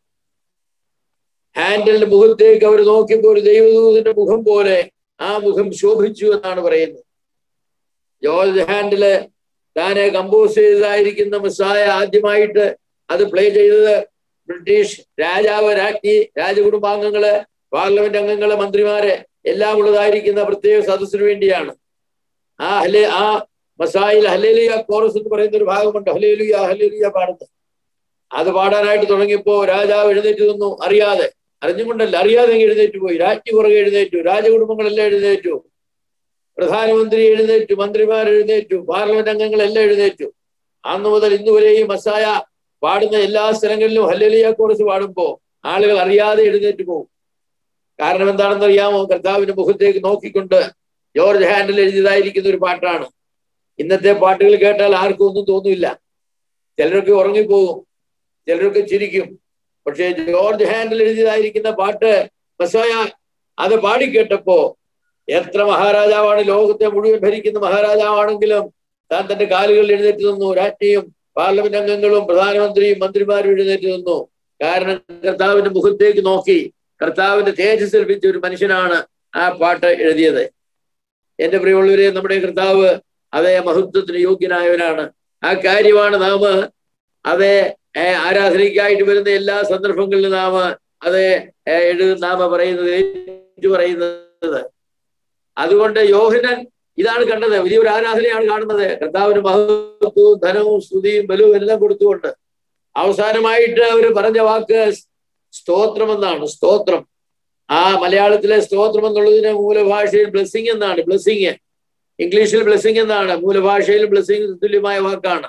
S1: ഹാൻഡലിന്റെ മുഖത്തേക്ക് അവർ നോക്കിയപ്പോൾ ഒരു ദൈവദൂതന്റെ മുഖം പോലെ ആ മുഖം ശോഭിച്ചു എന്നാണ് പറയുന്നത് ജോർജ് ഹാൻഡില് താനെ കമ്പോസ് ചെയ്തതായിരിക്കുന്ന മിസ്സായ ആദ്യമായിട്ട് അത് പ്ലേ ചെയ്തത് ബ്രിട്ടീഷ് രാജാവ് രാജ്ഞി രാജകുടുംബാംഗങ്ങള് പാർലമെന്റ് അംഗങ്ങള് മന്ത്രിമാര് എല്ലാം ഉള്ളതായിരിക്കുന്ന പ്രത്യേക സദസ്സിന് വേണ്ടിയാണ് ആ ഹലേ ആ മസായിൽ ഹലേലിയ കോറസ് എന്ന് പറയുന്ന ഒരു ഭാഗമുണ്ട് ഹലേലിയ ഹലേലിയ പാടുന്നത് അത് പാടാനായിട്ട് തുടങ്ങിയപ്പോ രാജാവ് എഴുന്നേറ്റ് നിന്നു അറിയാതെ അറിഞ്ഞുകൊണ്ടല്ല അറിയാതെ എഴുന്നേറ്റ് പോയി രാജ്ഞി പുറകെ എഴുന്നേറ്റു രാജകുടുംബങ്ങളെല്ലാം എഴുന്നേറ്റു പ്രധാനമന്ത്രി എഴുന്നേറ്റു മന്ത്രിമാർ എഴുന്നേറ്റു പാർലമെന്റ് അംഗങ്ങളെല്ലാം എഴുന്നേറ്റു അന്ന് മുതൽ ഇന്ന് വരെയും മസായ പാടുന്ന എല്ലാ സ്ഥലങ്ങളിലും ഹല്ലലിയ കോറസ് പാടുമ്പോ ആളുകൾ അറിയാതെ എഴുന്നേറ്റ് പോകും കാരണം എന്താണെന്ന് അറിയാമോ കർത്താവിന്റെ മുഖത്തേക്ക് നോക്കിക്കൊണ്ട് ജോർജ് ഹാൻഡിൽ എഴുതിയതായിരിക്കുന്ന ഒരു പാട്ടാണ് ഇന്നത്തെ പാട്ടുകൾ കേട്ടാൽ ആർക്കും ഒന്നും തോന്നില്ല ചിലരൊക്കെ ഉറങ്ങിപ്പോകും ചിലരൊക്കെ ചിരിക്കും പക്ഷേ ജോർജ് ഹാൻഡിൽ എഴുതിയതായിരിക്കുന്ന പാട്ട് മസായ അത് പാടിക്കേട്ടപ്പോ എത്ര മഹാരാജാവാണ് ലോകത്തെ മുഴുവൻ ഭരിക്കുന്ന മഹാരാജാവാണെങ്കിലും താൻ തന്റെ കാലുകളിൽ എഴുന്നേറ്റ് നിന്നു രാജ്ഞിയും പാർലമെന്റ് അംഗങ്ങളും പ്രധാനമന്ത്രിയും മന്ത്രിമാരും എഴുന്നേറ്റ് നിന്നു കാരണം കർത്താവിന്റെ മുഖത്തേക്ക് നോക്കി കർത്താവിന്റെ തേജസ് ലഭിച്ച ഒരു മനുഷ്യനാണ് ആ പാട്ട് എഴുതിയത് എന്റെ പ്രിയമുള്ളവരെ നമ്മുടെ കർത്താവ് അതേ മഹത്വത്തിന് യോഗ്യനായവനാണ് ആ കാര്യമാണ് നാം അതേ ആരാധനയ്ക്കായിട്ട് വരുന്ന എല്ലാ സന്ദർഭങ്ങളിലും നാം അത് എഴു നാമ പറയുന്നത് ഏറ്റു പറയുന്നത് അതുകൊണ്ട് യോഹനൻ ഇതാണ് കണ്ടത് വലിയൊരു ആരാധനയാണ് കാണുന്നത് കർത്താവിന് മഹത്വവും ധനവും സ്തുതിയും ബലവും എല്ലാം കൊടുത്തുകൊണ്ട് അവസാനമായിട്ട് അവർ പറഞ്ഞ വാക്ക് സ്തോത്രം എന്നാണ് സ്തോത്രം ആ മലയാളത്തിലെ സ്തോത്രം എന്നുള്ളതിന് മൂലഭാഷയിൽ ബ്ലെസ്സിങ് എന്നാണ് ബ്ലെസ്സിങ് ഇംഗ്ലീഷിൽ ബ്ലെസ്സിങ് എന്നാണ് മൂലഭാഷയിൽ ബ്ലെസ്സിങ് തുല്യമായ വാക്കാണ്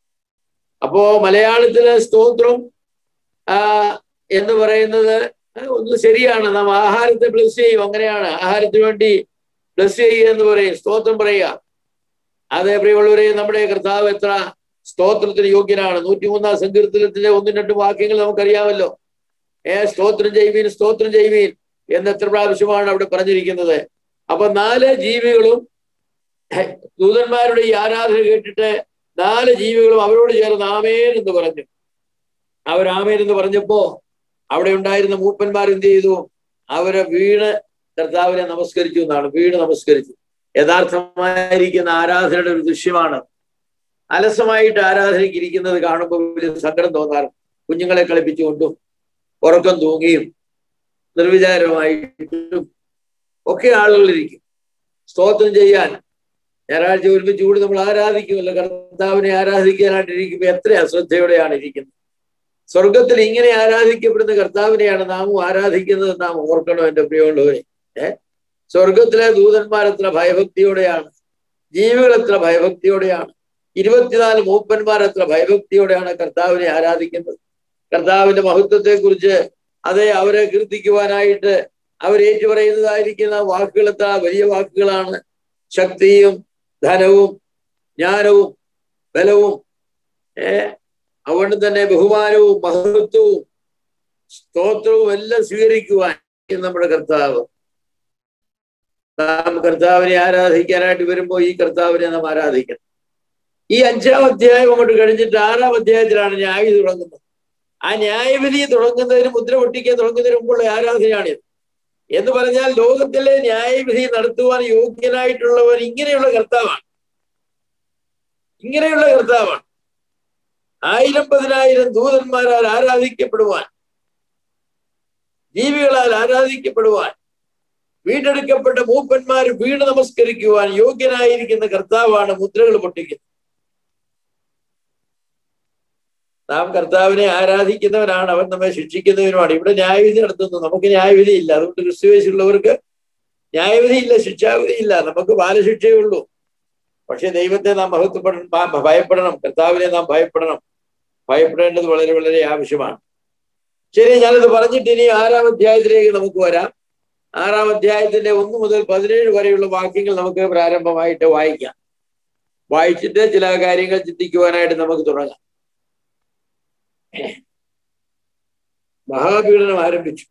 S1: അപ്പോ മലയാളത്തിലെ സ്തോത്രം ആ എന്ന് പറയുന്നത് ഒന്ന് ശരിയാണ് നാം ആഹാരത്തെ ബ്ലസ് ചെയ്യും അങ്ങനെയാണ് ആഹാരത്തിന് വേണ്ടി ബ്ലസ് ചെയ്യുക എന്ന് പറയും സ്തോത്രം പറയുക അതേ പ്രിയമുള്ളവരെ നമ്മുടെ കർത്താവ് എത്ര സ്തോത്രത്തിന് യോഗ്യനാണ് നൂറ്റിമൂന്നാം സങ്കീർത്തനത്തിലെ ഒന്നും രണ്ടും വാക്യങ്ങൾ നമുക്കറിയാമല്ലോ ഏ സ്തോത്രം ചെയ്യുവീൻ സ്തോത്രം ചെയ്യുവീൻ എന്ന് എത്ര പ്രാവശ്യമാണ് അവിടെ പറഞ്ഞിരിക്കുന്നത് അപ്പൊ നാല് ജീവികളും ദൂതന്മാരുടെ ഈ ആരാധന കേട്ടിട്ട് നാല് ജീവികളും അവരോട് ചേർന്ന് ആമേൻ എന്ന് പറഞ്ഞു അവർ ആമേൻ എന്ന് പറഞ്ഞപ്പോ അവിടെ ഉണ്ടായിരുന്ന മൂപ്പന്മാർ എന്ത് ചെയ്തു അവരെ വീണ് കർത്താവിനെ നമസ്കരിച്ചു എന്നാണ് വീണ് നമസ്കരിച്ചു യഥാർത്ഥമായിരിക്കുന്ന ആരാധനയുടെ ഒരു ദൃശ്യമാണ് അലസമായിട്ട് ആരാധനയ്ക്ക് ഇരിക്കുന്നത് കാണുമ്പോൾ വലിയ സങ്കടം തോന്നാറ് കുഞ്ഞുങ്ങളെ കളിപ്പിച്ചുകൊണ്ടും ഉറക്കം തൂങ്ങിയും നിർവിചാരമായിട്ടും ഒക്കെ ആളുകൾ ഇരിക്കും സ്തോത്രം ചെയ്യാൻ ഞായറാഴ്ച ഒരുമിച്ച് കൂടി നമ്മൾ ആരാധിക്കുമല്ലോ കർത്താവിനെ ആരാധിക്കാനായിട്ട് ഇരിക്കുമ്പോൾ എത്ര അശ്രദ്ധയോടെയാണ് ഇരിക്കുന്നത് സ്വർഗത്തിൽ ഇങ്ങനെ ആരാധിക്കപ്പെടുന്ന കർത്താവിനെയാണ് നാമും ആരാധിക്കുന്നത് നാം ഓർക്കണം എന്റെ പ്രിയമുള്ളവരെ ഏഹ് സ്വർഗത്തിലെ ദൂതന്മാർ എത്ര ഭയഭക്തിയോടെയാണ് ജീവികൾ എത്ര ഭയഭക്തിയോടെയാണ് ഇരുപത്തിനാല് മൂപ്പന്മാർ എത്ര ഭയഭക്തിയോടെയാണ് കർത്താവിനെ ആരാധിക്കുന്നത് കർത്താവിന്റെ മഹത്വത്തെ കുറിച്ച് അതെ അവരെ കീർത്തിക്കുവാനായിട്ട് അവരേറ്റു പറയുന്നതായിരിക്കുന്ന വാക്കുകൾ എത്ര വലിയ വാക്കുകളാണ് ശക്തിയും ധനവും ജ്ഞാനവും ബലവും ഏർ അതുകൊണ്ട് തന്നെ ബഹുമാനവും മഹത്വവും സ്തോത്രവും എല്ലാം സ്വീകരിക്കുവാൻ നമ്മുടെ കർത്താവ് നാം കർത്താവിനെ ആരാധിക്കാനായിട്ട് വരുമ്പോൾ ഈ കർത്താവിനെ നാം ആരാധിക്കണം ഈ അഞ്ചാം അധ്യായം അങ്ങോട്ട് കഴിഞ്ഞിട്ട് ആറാം അധ്യായത്തിലാണ് ന്യായവിധി തുടങ്ങുന്നത് ആ ന്യായവിധി തുടങ്ങുന്നതിന് മുദ്ര പൊട്ടിക്കാൻ തുടങ്ങുന്നതിന് മുമ്പുള്ള ആരാധനയാണിത് എന്ന് പറഞ്ഞാൽ ലോകത്തിലെ ന്യായവിധി നടത്തുവാൻ യോഗ്യനായിട്ടുള്ളവൻ ഇങ്ങനെയുള്ള കർത്താവാണ് ഇങ്ങനെയുള്ള കർത്താവാണ് ആയിരം പതിനായിരം ദൂതന്മാരാൽ ആരാധിക്കപ്പെടുവാൻ ജീവികളാൽ ആരാധിക്കപ്പെടുവാൻ വീണ്ടെടുക്കപ്പെട്ട മൂപ്പന്മാർ വീണ് നമസ്കരിക്കുവാൻ യോഗ്യനായിരിക്കുന്ന കർത്താവാണ് മുദ്രകൾ പൊട്ടിക്കുന്നത് നാം കർത്താവിനെ ആരാധിക്കുന്നവനാണ് അവൻ നമ്മെ ശിക്ഷിക്കുന്നവനുമാണ് ഇവിടെ ന്യായവിധി നടത്തുന്നു നമുക്ക് ന്യായവിധി ഇല്ല അതുകൊണ്ട് ക്രിസ്തുവേശുള്ളവർക്ക് ന്യായവിധി ഇല്ല ശിക്ഷാവിധി ഇല്ല നമുക്ക് ബാലശിക്ഷയേ ഉള്ളൂ പക്ഷെ ദൈവത്തെ നാം മഹത്വപ്പെടണം ഭയപ്പെടണം കർത്താവിനെ നാം ഭയപ്പെടണം ഭയപ്പെടേണ്ടത് വളരെ വളരെ ആവശ്യമാണ് ശരി ഞാനത് പറഞ്ഞിട്ട് ഇനി ആറാം അധ്യായത്തിലേക്ക് നമുക്ക് വരാം ആറാം അധ്യായത്തിന്റെ ഒന്ന് മുതൽ പതിനേഴ് വരെയുള്ള വാക്യങ്ങൾ നമുക്ക് പ്രാരംഭമായിട്ട് വായിക്കാം വായിച്ചിട്ട് ചില കാര്യങ്ങൾ ചിന്തിക്കുവാനായിട്ട് നമുക്ക് തുടങ്ങാം മഹാപീഡനം ആരംഭിച്ചു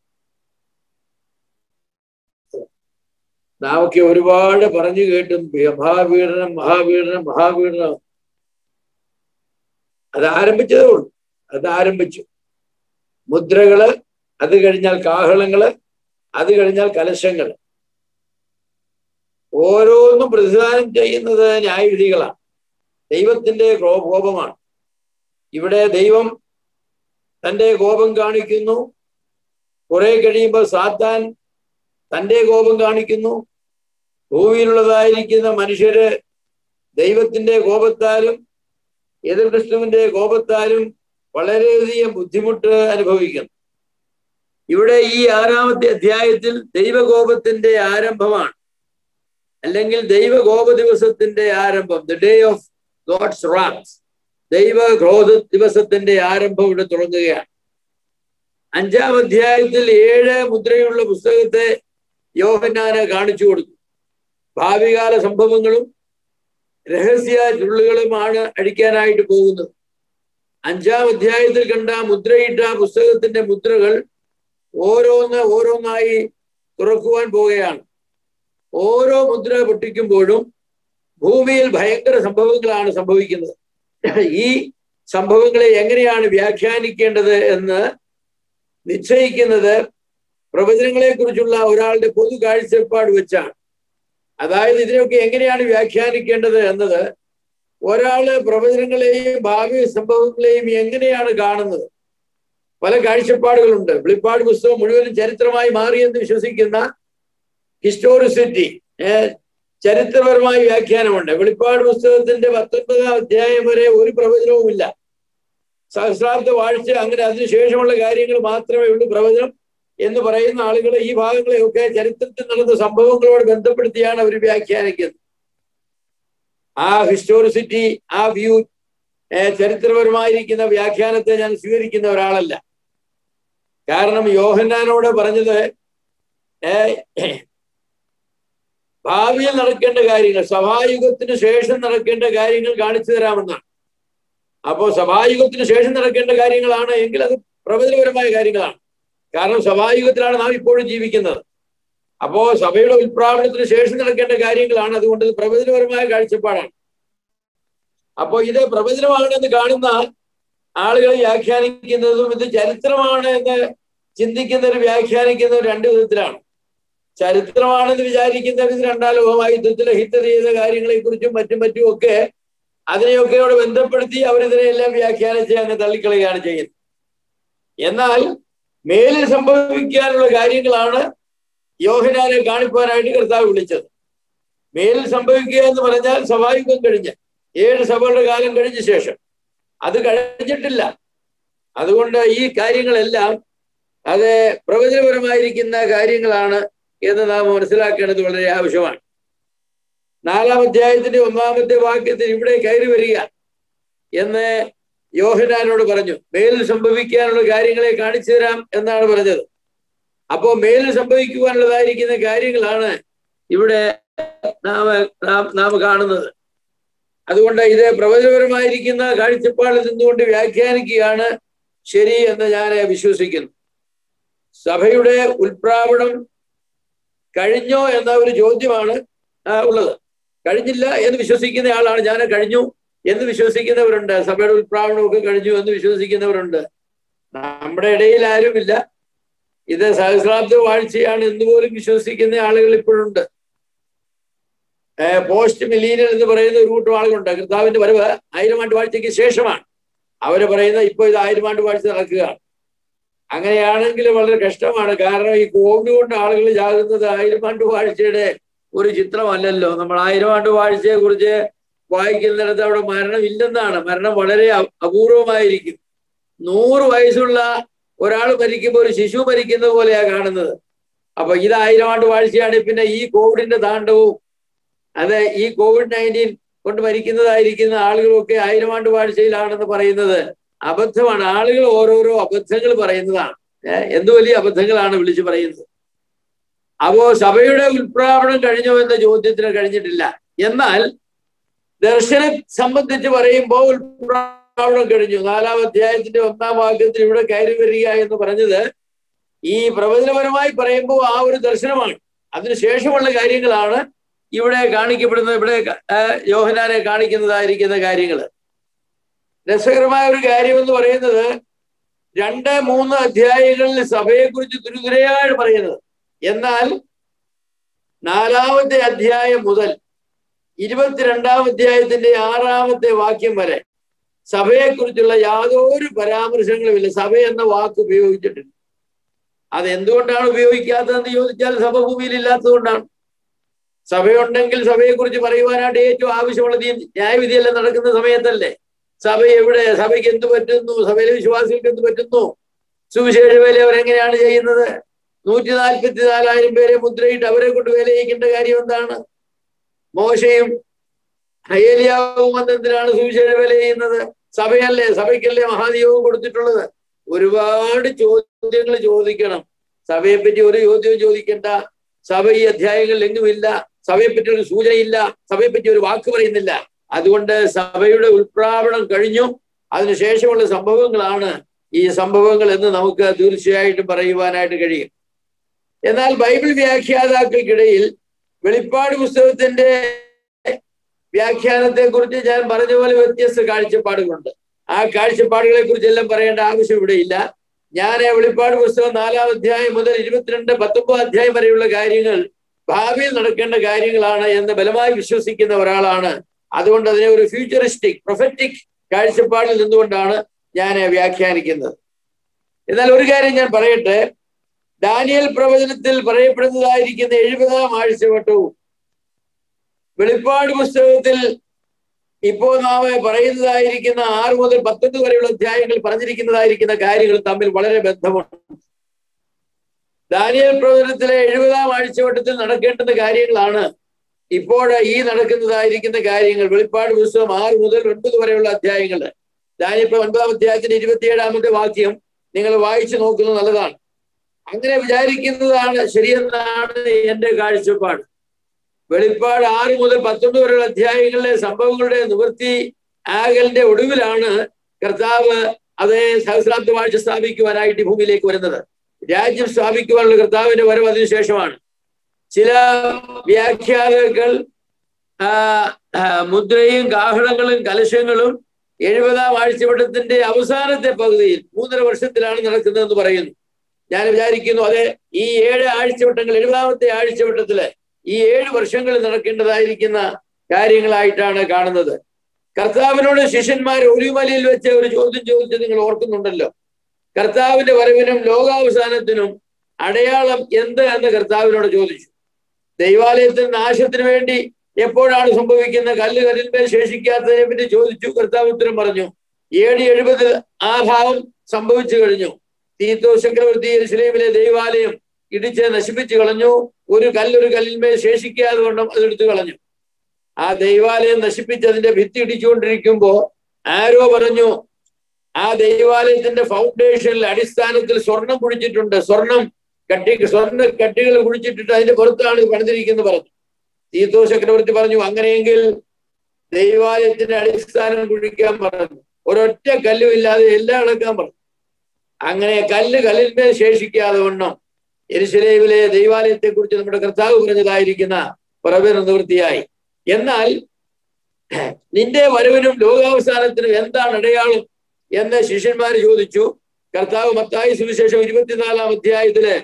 S1: നാമൊക്കെ ഒരുപാട് പറഞ്ഞു കേട്ടും മഹാപീഡനം മഹാപീഡനം മഹാപീഡനം അത് ആരംഭിച്ചതേ ഉള്ളൂ അത് ആരംഭിച്ചു മുദ്രകള് അത് കഴിഞ്ഞാൽ കാഹളങ്ങള് അത് കഴിഞ്ഞാൽ കലശങ്ങൾ ഓരോന്നും പ്രതിദാനം ചെയ്യുന്നത് ന്യായവിധികളാണ് ദൈവത്തിന്റെ കോപമാണ് ഇവിടെ ദൈവം തന്റെ കോപം കാണിക്കുന്നു കുറെ കഴിയുമ്പോൾ സാത്താൻ തന്റെ കോപം കാണിക്കുന്നു ഭൂമിയിലുള്ളതായിരിക്കുന്ന മനുഷ്യര് ദൈവത്തിന്റെ കോപത്താലും എതിർ കൃഷ്ണുവിന്റെ കോപത്താലും വളരെയധികം ബുദ്ധിമുട്ട് അനുഭവിക്കുന്നു ഇവിടെ ഈ ആറാമത്തെ അധ്യായത്തിൽ ദൈവകോപത്തിന്റെ ആരംഭമാണ് അല്ലെങ്കിൽ ദൈവകോപ ദിവസത്തിന്റെ ആരംഭം the day of God's wrath ദൈവ ക്രോധ ദിവസത്തിന്റെ ആരംഭം ഇവിടെ തുടങ്ങുകയാണ് അഞ്ചാം അധ്യായത്തിൽ ഏഴ് മുദ്രയുള്ള പുസ്തകത്തെ യോഹന്നാന് കാണിച്ചു കൊടുത്തു ഭാവികാല സംഭവങ്ങളും രഹസ്യ ചുരുളുകളുമാണ് അടിക്കാനായിട്ട് പോകുന്നത് അഞ്ചാം അധ്യായത്തിൽ കണ്ട മുദ്രയിട്ട പുസ്തകത്തിന്റെ മുദ്രകൾ ഓരോന്ന് ഓരോന്നായി തുറക്കുവാൻ പോവുകയാണ് ഓരോ മുദ്ര പൊട്ടിക്കുമ്പോഴും ഭൂമിയിൽ ഭയങ്കര സംഭവങ്ങളാണ് സംഭവിക്കുന്നത് ഈ സംഭവങ്ങളെ എങ്ങനെയാണ് വ്യാഖ്യാനിക്കേണ്ടത് എന്ന് നിശ്ചയിക്കുന്നത് പ്രവചനങ്ങളെ കുറിച്ചുള്ള ഒരാളുടെ പൊതു കാഴ്ചപ്പാട് വെച്ചാണ് അതായത് ഇതിനൊക്കെ എങ്ങനെയാണ് വ്യാഖ്യാനിക്കേണ്ടത് എന്നത് ഒരാള് പ്രവചനങ്ങളെയും ഭാവി സംഭവങ്ങളെയും എങ്ങനെയാണ് കാണുന്നത് പല കാഴ്ചപ്പാടുകളുണ്ട് വെളിപ്പാട് പുസ്തകം മുഴുവനും ചരിത്രമായി മാറിയെന്ന് വിശ്വസിക്കുന്ന ഹിസ്റ്റോറിസിറ്റി ചരിത്രപരമായ വ്യാഖ്യാനമുണ്ട് വെളിപ്പാട് പുസ്തകത്തിന്റെ പത്തൊൻപതാം അധ്യായം വരെ ഒരു പ്രവചനവുമില്ല സഹസ്രാബ്ദ വാഴ്ച അങ്ങനെ അതിനുശേഷമുള്ള കാര്യങ്ങൾ മാത്രമേ ഉള്ളൂ പ്രവചനം എന്ന് പറയുന്ന ആളുകൾ ഈ ഭാഗങ്ങളെയൊക്കെ ചരിത്രത്തിൽ നടന്ന സംഭവങ്ങളോട് ബന്ധപ്പെടുത്തിയാണ് അവർ വ്യാഖ്യാനിക്കുന്നത് ആ ഹിസ്റ്റോറിസിറ്റി ആ വ്യൂ ചരിത്രപരമായിരിക്കുന്ന വ്യാഖ്യാനത്തെ ഞാൻ സ്വീകരിക്കുന്ന ഒരാളല്ല കാരണം യോഹന്നാനോട് പറഞ്ഞത് ഭാവിയിൽ നടക്കേണ്ട കാര്യങ്ങൾ സഭായുഗത്തിന് ശേഷം നടക്കേണ്ട കാര്യങ്ങൾ കാണിച്ചു തരാമെന്നാണ് അപ്പോ സഭായുഗത്തിന് ശേഷം നടക്കേണ്ട കാര്യങ്ങളാണ് എങ്കിൽ അത് പ്രവചനപരമായ കാര്യങ്ങളാണ് കാരണം സഭായുഗത്തിലാണ് നാം ഇപ്പോഴും ജീവിക്കുന്നത് അപ്പോ സഭയുടെ ഉത്പ്രാവണത്തിന് ശേഷം നടക്കേണ്ട കാര്യങ്ങളാണ് അതുകൊണ്ട് ഇത് പ്രവചനപരമായ കാഴ്ചപ്പാടാണ് അപ്പോ ഇത് പ്രവചനമാണെന്ന് കാണുന്ന ആളുകൾ വ്യാഖ്യാനിക്കുന്നതും ഇത് ചരിത്രമാണ് എന്ന് ചിന്തിക്കുന്നവർ വ്യാഖ്യാനിക്കുന്നവർ രണ്ട് വിധത്തിലാണ് ചരിത്രമാണെന്ന് വിചാരിക്കുന്നവർ ഇത് രണ്ടാം ലോകമായ യുദ്ധത്തിലെ ഹിറ്റ് ചെയ്ത കാര്യങ്ങളെ കുറിച്ചും മറ്റും മറ്റും ഒക്കെ അതിനെയൊക്കെയോട് ബന്ധപ്പെടുത്തി അവരിതിനെയെല്ലാം വ്യാഖ്യാനിച്ച് അങ്ങ് തള്ളിക്കളയുകയാണ് ചെയ്യുന്നത് എന്നാൽ മേലിൽ സംഭവിക്കാനുള്ള കാര്യങ്ങളാണ് യോഹനാനെ കാണിപ്പാനായിട്ട് കർത്താവ് വിളിച്ചത് മേലിൽ സംഭവിക്കുക എന്ന് പറഞ്ഞാൽ സഭായുഗം കഴിഞ്ഞ് ഏഴ് സഭകളുടെ കാലം കഴിഞ്ഞ ശേഷം അത് കഴിഞ്ഞിട്ടില്ല അതുകൊണ്ട് ഈ കാര്യങ്ങളെല്ലാം അത് പ്രവചനപരമായിരിക്കുന്ന കാര്യങ്ങളാണ് എന്ന് നാം മനസ്സിലാക്കേണ്ടത് വളരെ ആവശ്യമാണ് നാലാം അധ്യായത്തിന്റെ ഒന്നാമത്തെ വാക്യത്തിൽ ഇവിടെ കയറി വരിക എന്ന് യോഹനാനോട് പറഞ്ഞു മേലിൽ സംഭവിക്കാനുള്ള കാര്യങ്ങളെ കാണിച്ചു തരാം എന്നാണ് പറഞ്ഞത് അപ്പോ മേലിൽ സംഭവിക്കുവാനുള്ളതായിരിക്കുന്ന കാര്യങ്ങളാണ് ഇവിടെ നാം നാം കാണുന്നത് അതുകൊണ്ട് ഇത് പ്രവചനപരമായിരിക്കുന്ന കാഴ്ചപ്പാടിൽ നിന്നുകൊണ്ട് വ്യാഖ്യാനിക്കുകയാണ് ശരി എന്ന് ഞാൻ വിശ്വസിക്കുന്നു സഭയുടെ ഉൽപ്രാവണം കഴിഞ്ഞോ എന്ന ഒരു ചോദ്യമാണ് ഉള്ളത് കഴിഞ്ഞില്ല എന്ന് വിശ്വസിക്കുന്ന ആളാണ് ഞാൻ കഴിഞ്ഞു എന്ന് വിശ്വസിക്കുന്നവരുണ്ട് സഭയുടെ ഉൽപ്രാവണമൊക്കെ കഴിഞ്ഞു എന്ന് വിശ്വസിക്കുന്നവരുണ്ട് നമ്മുടെ ഇടയിൽ ആരുമില്ല ഇത് സഹസ്രാബ്ദ വാഴ്ചയാണ് എന്ന് പോലും വിശ്വസിക്കുന്ന ആളുകൾ ഇപ്പോഴുണ്ട് പോസ്റ്റ് മിലീനിയൽ എന്ന് പറയുന്ന ഒരു കൂട്ടം ആളുകളുണ്ട് കർത്താവിന്റെ വരവ് ആയിരം ആണ്ട് വാഴ്ചയ്ക്ക് ശേഷമാണ് അവര് പറയുന്ന ഇപ്പൊ ഇത് ആയിരം ആണ്ട് വാഴ്ച നടക്കുകയാണ് അങ്ങനെയാണെങ്കിൽ വളരെ കഷ്ടമാണ് കാരണം ഈ കോവിഡ് കൊണ്ട് ആളുകൾ ജാകുന്നത് ആയിരം ആണ്ട് വാഴ്ചയുടെ ഒരു ചിത്രമല്ലല്ലോ നമ്മൾ ആയിരം ആണ്ട് വാഴ്ചയെ കുറിച്ച് വായിക്കുന്നിടത്ത് അവിടെ മരണം ഇല്ലെന്നാണ് മരണം വളരെ അപൂർവമായിരിക്കും നൂറ് വയസ്സുള്ള ഒരാൾ മരിക്കുമ്പോൾ ഒരു ശിശു മരിക്കുന്ന പോലെയാ കാണുന്നത് അപ്പൊ ഇത് ആയിരം ആണ്ട് വാഴ്ചയാണ് പിന്നെ ഈ കോവിഡിന്റെ താണ്ഡവും അത് ഈ കോവിഡ് നയൻറ്റീൻ കൊണ്ട് മരിക്കുന്നതായിരിക്കുന്ന ആളുകളൊക്കെ ആയിരം ആണ്ട് വാഴ്ചയിലാണെന്ന് പറയുന്നത് അബദ്ധമാണ് ആളുകൾ ഓരോരോ അബദ്ധങ്ങൾ പറയുന്നതാണ് എന്ത് വലിയ അബദ്ധങ്ങളാണ് വിളിച്ചു പറയുന്നത് അപ്പോ സഭയുടെ ഉൽപ്രാവണം കഴിഞ്ഞോ എന്ന ചോദ്യത്തിന് കഴിഞ്ഞിട്ടില്ല എന്നാൽ ദർശനം സംബന്ധിച്ച് പറയുമ്പോൾ ഉൽപ്രാവണം കഴിഞ്ഞു നാലാം അധ്യായത്തിന്റെ ഒന്നാം വാക്യത്തിൽ ഇവിടെ കയറി വരിക എന്ന് പറഞ്ഞത് ഈ പ്രവചനപരമായി പറയുമ്പോൾ ആ ഒരു ദർശനമാണ് അതിനുശേഷമുള്ള കാര്യങ്ങളാണ് ഇവിടെ കാണിക്കപ്പെടുന്നത് ഇവിടെ യോഹനാനെ കാണിക്കുന്നതായിരിക്കുന്ന കാര്യങ്ങൾ രസകരമായ ഒരു കാര്യം എന്ന് പറയുന്നത് രണ്ട് മൂന്ന് അധ്യായങ്ങളിൽ സഭയെക്കുറിച്ച് തുരുതുരയാണ് പറയുന്നത് എന്നാൽ നാലാമത്തെ അധ്യായം മുതൽ ഇരുപത്തിരണ്ടാം അധ്യായത്തിന്റെ ആറാമത്തെ വാക്യം വരെ സഭയെക്കുറിച്ചുള്ള യാതൊരു പരാമർശങ്ങളുമില്ല സഭ എന്ന വാക്ക് ഉപയോഗിച്ചിട്ടില്ല അത് എന്തുകൊണ്ടാണ് ഉപയോഗിക്കാത്തതെന്ന് ചോദിച്ചാൽ സഭ ഭൂമിയിൽ ഇല്ലാത്തതുകൊണ്ടാണ് സഭയുണ്ടെങ്കിൽ സഭയെക്കുറിച്ച് പറയുവാനായിട്ട് ഏറ്റവും ആവശ്യമുള്ളത് ഈ ന്യായവിധിയെല്ലാം നടക്കുന്ന സമയത്തല്ലേ സഭ എവിടെ സഭയ്ക്ക് എന്ത് പറ്റുന്നു സഭയിലെ വിശ്വാസികൾക്ക് എന്ത് പറ്റുന്നു സുവിശേഷ വേല അവരെങ്ങനെയാണ് ചെയ്യുന്നത് നൂറ്റി നാൽപ്പത്തി നാലായിരം പേരെ മുദ്രയിട്ട് അവരെ കൊണ്ട് വേല ചെയ്യിക്കേണ്ട കാര്യം എന്താണ് മോശയും ഹയേലിയാവും എന്തിനാണ് സുവിശേഷ വേല ചെയ്യുന്നത് സഭയല്ലേ സഭയ്ക്കല്ലേ മഹാനിയോഗം കൊടുത്തിട്ടുള്ളത് ഒരുപാട് ചോദ്യങ്ങൾ ചോദിക്കണം സഭയെ പറ്റി ഒരു ചോദ്യവും ചോദിക്കേണ്ട സഭ ഈ അധ്യായങ്ങളിൽ എങ്ങുമില്ല സഭയെ പറ്റി ഒരു സൂചനയില്ല സഭയെ പറ്റി ഒരു വാക്ക് പറയുന്നില്ല അതുകൊണ്ട് സഭയുടെ ഉൾപ്രാവണം കഴിഞ്ഞു അതിനുശേഷമുള്ള സംഭവങ്ങളാണ് ഈ സംഭവങ്ങൾ എന്ന് നമുക്ക് തീർച്ചയായിട്ടും പറയുവാനായിട്ട് കഴിയും എന്നാൽ ബൈബിൾ വ്യാഖ്യാതാക്കൾക്കിടയിൽ വെളിപ്പാട് പുസ്തകത്തിന്റെ വ്യാഖ്യാനത്തെ കുറിച്ച് ഞാൻ പറഞ്ഞ പോലെ വ്യത്യസ്ത കാഴ്ചപ്പാടുകളുണ്ട് ആ കാഴ്ചപ്പാടുകളെ കുറിച്ചെല്ലാം പറയേണ്ട ആവശ്യം ഇവിടെയില്ല ഞാൻ വെളിപ്പാട് പുസ്തകം നാലാം അധ്യായം മുതൽ ഇരുപത്തിരണ്ട് പത്തൊമ്പത് അധ്യായം വരെയുള്ള കാര്യങ്ങൾ ഭാവിയിൽ നടക്കേണ്ട കാര്യങ്ങളാണ് എന്ന് ബലമായി വിശ്വസിക്കുന്ന ഒരാളാണ് അതുകൊണ്ട് അതിനെ ഒരു ഫ്യൂച്ചറിസ്റ്റിക് പ്രൊഫറ്റിക് കാഴ്ചപ്പാടിൽ നിന്നുകൊണ്ടാണ് ഞാൻ വ്യാഖ്യാനിക്കുന്നത് എന്നാൽ ഒരു കാര്യം ഞാൻ പറയട്ടെ ദാനിയൽ പ്രവചനത്തിൽ പറയപ്പെടുന്നതായിരിക്കുന്ന എഴുപതാം ആഴ്ചവട്ടവും വെളിപ്പാട് പുസ്തകത്തിൽ ഇപ്പോൾ നാം പറയുന്നതായിരിക്കുന്ന ആറ് മുതൽ പത്തൊൻപത് വരെയുള്ള അധ്യായങ്ങൾ പറഞ്ഞിരിക്കുന്നതായിരിക്കുന്ന കാര്യങ്ങൾ തമ്മിൽ വളരെ ബന്ധമുണ്ട് ദാനിയൽ പ്രവചനത്തിലെ എഴുപതാം ആഴ്ചവട്ടത്തിൽ നടക്കേണ്ടുന്ന കാര്യങ്ങളാണ് ഇപ്പോൾ ഈ നടക്കുന്നതായിരിക്കുന്ന കാര്യങ്ങൾ വെളിപ്പാട് പുസ്തകം ആറ് മുതൽ ഒൻപത് വരെയുള്ള അധ്യായങ്ങൾ ദാനിയൽ ഒൻപതാം അധ്യായത്തിന്റെ ഇരുപത്തിയേഴാമത്തെ വാക്യം നിങ്ങൾ വായിച്ചു നോക്കുന്നത് നല്ലതാണ് അങ്ങനെ വിചാരിക്കുന്നതാണ് ശരിയെന്നാണ് എന്റെ കാഴ്ചപ്പാട് വെളിപ്പാട് ആറ് മുതൽ പത്തൊമ്പത് വരെയുള്ള അധ്യായങ്ങളിലെ സംഭവങ്ങളുടെ നിവൃത്തി ആകലിന്റെ ഒടുവിലാണ് കർത്താവ് അതേ സഹസ്രാബ്ദ വാഴ്ച സ്ഥാപിക്കുവാനായിട്ട് ഈ ഭൂമിയിലേക്ക് വരുന്നത് രാജ്യം സ്ഥാപിക്കുവാനുള്ള കർത്താവിന്റെ വരവ് അതിനുശേഷമാണ് ചില വ്യാഖ്യാതാക്കൾ മുദ്രയും കാഹളങ്ങളും കലശങ്ങളും എഴുപതാം ആഴ്ചവട്ടത്തിന്റെ അവസാനത്തെ പകുതിയിൽ മൂന്നര വർഷത്തിലാണ് നടക്കുന്നതെന്ന് പറയുന്നു ഞാൻ വിചാരിക്കുന്നു അതെ ഈ ഏഴ് ആഴ്ചവട്ടങ്ങൾ എഴുപതാമത്തെ ആഴ്ചവട്ടത്തില് ഈ ഏഴ് വർഷങ്ങളിൽ നടക്കേണ്ടതായിരിക്കുന്ന കാര്യങ്ങളായിട്ടാണ് കാണുന്നത് കർത്താവിനോട് ശിഷ്യന്മാർ ഒലിമലയിൽ വെച്ച് ഒരു ചോദ്യം ചോദിച്ച് നിങ്ങൾ ഓർക്കുന്നുണ്ടല്ലോ കർത്താവിന്റെ വരവിനും ലോകാവസാനത്തിനും അടയാളം എന്ത് എന്ന് കർത്താവിനോട് ചോദിച്ചു ദൈവാലയത്തിന് നാശത്തിന് വേണ്ടി എപ്പോഴാണ് സംഭവിക്കുന്ന കല്ല് കല്ലിന്മേൽ ശേഷിക്കാത്തതിനെ പറ്റി ചോദിച്ചു കർത്താവ് ഉത്തരം പറഞ്ഞു ഏഴ് എഴുപത് ആ ഭാവം സംഭവിച്ചു കഴിഞ്ഞു തീത്തോ ചക്രവർത്തി ഇസ്ലേമിലെ ദൈവാലയം ഇടിച്ച് നശിപ്പിച്ചു കളഞ്ഞു ഒരു കല്ലൊരു കല്ലിന്മേൽ ശേഷിക്കാതെ കൊണ്ടും അതെടുത്തു കളഞ്ഞു ആ ദൈവാലയം നശിപ്പിച്ച് അതിന്റെ ഭിത്തി ഇടിച്ചുകൊണ്ടിരിക്കുമ്പോ ആരോ പറഞ്ഞു ആ ദൈവാലയത്തിന്റെ ഫൗണ്ടേഷനിൽ അടിസ്ഥാനത്തിൽ സ്വർണം കുഴിച്ചിട്ടുണ്ട് സ്വർണം കട്ടി സ്വർണ്ണ കട്ടികൾ കുഴിച്ചിട്ടിട്ട് അതിന്റെ പുറത്താണ് ഇത് പണിതിരിക്കുന്നത് പറഞ്ഞു തീത്തോ ചക്രവർത്തി പറഞ്ഞു അങ്ങനെയെങ്കിൽ ദൈവാലയത്തിന്റെ അടിസ്ഥാനം കുഴിക്കാൻ പറഞ്ഞു ഒരൊറ്റ കല്ലും ഇല്ലാതെ എല്ലാം അടക്കാൻ പറഞ്ഞു അങ്ങനെ കല്ല് കല്ലിന്മേൽ ശേഷിക്കാതെ വണ്ണം എരിശിലേവിലെ ദൈവാലയത്തെ കുറിച്ച് നമ്മുടെ കർത്താവ് പറഞ്ഞതായിരിക്കുന്ന പ്രവചന നിവൃത്തിയായി എന്നാൽ നിന്റെ വരവിനും ലോകാവസാനത്തിനും എന്താണ് അടയാളം എന്ന് ശിഷ്യന്മാർ ചോദിച്ചു കർത്താവ് മത്തായി സുവിശേഷം ഇരുപത്തിനാലാം അധ്യായത്തില്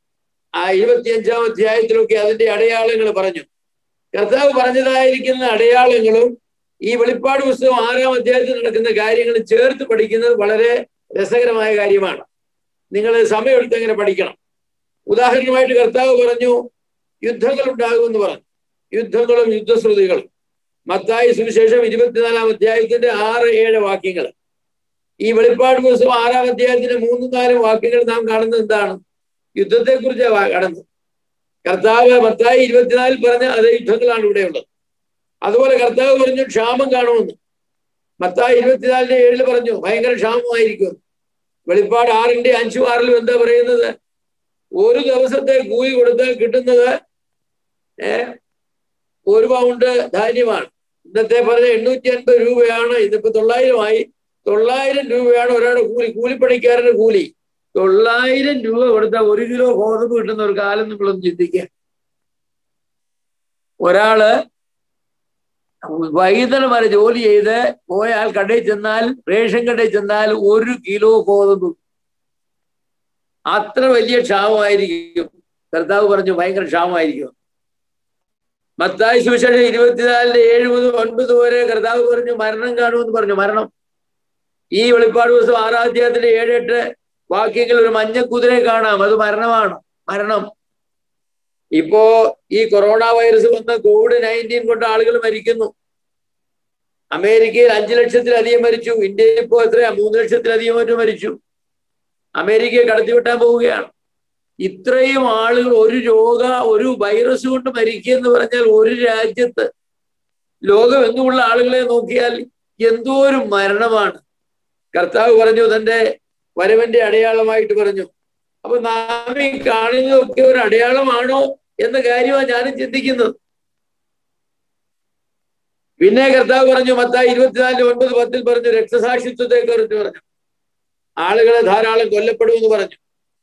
S1: ആ ഇരുപത്തിയഞ്ചാം അധ്യായത്തിലൊക്കെ അതിന്റെ അടയാളങ്ങൾ പറഞ്ഞു കർത്താവ് പറഞ്ഞതായിരിക്കുന്ന അടയാളങ്ങളും ഈ വെളിപ്പാട് പുസ്തകം ആറാം അധ്യായത്തിൽ നടക്കുന്ന കാര്യങ്ങളും ചേർത്ത് പഠിക്കുന്നത് വളരെ രസകരമായ കാര്യമാണ് നിങ്ങൾ സമയമെടുത്ത് അങ്ങനെ പഠിക്കണം ഉദാഹരണമായിട്ട് കർത്താവ് പറഞ്ഞു യുദ്ധങ്ങൾ ഉണ്ടാകുമെന്ന് പറഞ്ഞു യുദ്ധങ്ങളും യുദ്ധശ്രുതികളും മത്തായി സുവിശേഷം ഇരുപത്തിനാലാം അധ്യായത്തിന്റെ ആറ് ഏഴ് വാക്യങ്ങൾ ഈ വെളിപ്പാട് പുസ്തകം ആറാം അധ്യായത്തിന്റെ മൂന്നും നാലും വാക്യങ്ങൾ നാം കാണുന്നത് എന്താണ് യുദ്ധത്തെ കുറിച്ച് കാണുന്നത് കർത്താവ് മത്തായി ഇരുപത്തിനാലിൽ പറഞ്ഞ അതേ യുദ്ധങ്ങളാണ് ഇവിടെയുള്ളത് അതുപോലെ കർത്താവ് പറഞ്ഞു ക്ഷാമം കാണുമെന്ന് മത്തായി ഇരുപത്തിനാലിന്റെ ഏഴിൽ പറഞ്ഞു ഭയങ്കര ക്ഷാമമായിരിക്കും വെളിപ്പാട് ആറിന്റെ അഞ്ചും ആറിലും എന്താ പറയുന്നത് ഒരു ദിവസത്തെ കൂലി കൊടുത്താൽ കിട്ടുന്നത് ഏർ ഒരു പൗണ്ട് ധാന്യമാണ് ഇന്നത്തെ പറഞ്ഞ എണ്ണൂറ്റി അൻപത് രൂപയാണ് ഇതിപ്പോ തൊള്ളായിരമായി തൊള്ളായിരം രൂപയാണ് ഒരാളുടെ കൂലി കൂലിപ്പണിക്കാരന്റെ കൂലി തൊള്ളായിരം രൂപ കൊടുത്താൽ ഒരു കിലോ ഗോതമ്പ് കിട്ടുന്ന ഒരു കാലം നമ്മളൊന്ന് ചിന്തിക്കുക ഒരാള് വൈകുന്നേരം വരെ ജോലി ചെയ്ത് പോയാൽ കടയിൽ ചെന്നാൽ റേഷൻ കടയിൽ ചെന്നാൽ ഒരു കിലോ ഗോതമ്പ് അത്ര വലിയ ക്ഷാമമായിരിക്കും കർത്താവ് പറഞ്ഞു ഭയങ്കര ക്ഷാമമായിരിക്കും മത്തായി സുവിശേഷം ഇരുപത്തിനാലിന്റെ ഏഴ് മുതൽ ഒൻപത് വരെ കർത്താവ് പറഞ്ഞു മരണം കാണുമെന്ന് പറഞ്ഞു മരണം ഈ വെളിപ്പാട് ദിവസം ആറാം അധ്യായത്തിന്റെ ഏഴ് എട്ട് വാക്യങ്ങൾ ഒരു മഞ്ഞ കുതിരയെ കാണാം അത് മരണമാണ് മരണം ഇപ്പോ ഈ കൊറോണ വൈറസ് വന്ന കോവിഡ് നയൻറ്റീൻ കൊണ്ട് ആളുകൾ മരിക്കുന്നു അമേരിക്കയിൽ അഞ്ചു ലക്ഷത്തിലധികം മരിച്ചു ഇന്ത്യയിൽ ഇപ്പോ എത്രയാ മൂന്ന് ലക്ഷത്തിലധികം മറ്റും മരിച്ചു അമേരിക്കയെ കടത്തിവിട്ടാൻ പോവുകയാണ് ഇത്രയും ആളുകൾ ഒരു രോഗ ഒരു വൈറസ് കൊണ്ട് മരിക്കുക എന്ന് പറഞ്ഞാൽ ഒരു രാജ്യത്ത് ലോകം എങ്ങുമുള്ള ആളുകളെ നോക്കിയാൽ എന്തോ ഒരു മരണമാണ് കർത്താവ് പറഞ്ഞു തന്റെ വരവന്റെ അടയാളമായിട്ട് പറഞ്ഞു അപ്പൊ നാം ഈ കാണുന്നതൊക്കെ ഒരു അടയാളമാണോ എന്ന കാര്യമാണ് ഞാനും ചിന്തിക്കുന്നത് പിന്നെ കർത്താവ് പറഞ്ഞു മത്തായി ഇരുപത്തിനാലിന് ഒൻപത് പത്തിൽ പറഞ്ഞു രക്തസാക്ഷിത്വത്തെ കുറിച്ച് പറഞ്ഞു ആളുകളെ ധാരാളം കൊല്ലപ്പെടുമെന്ന് പറഞ്ഞു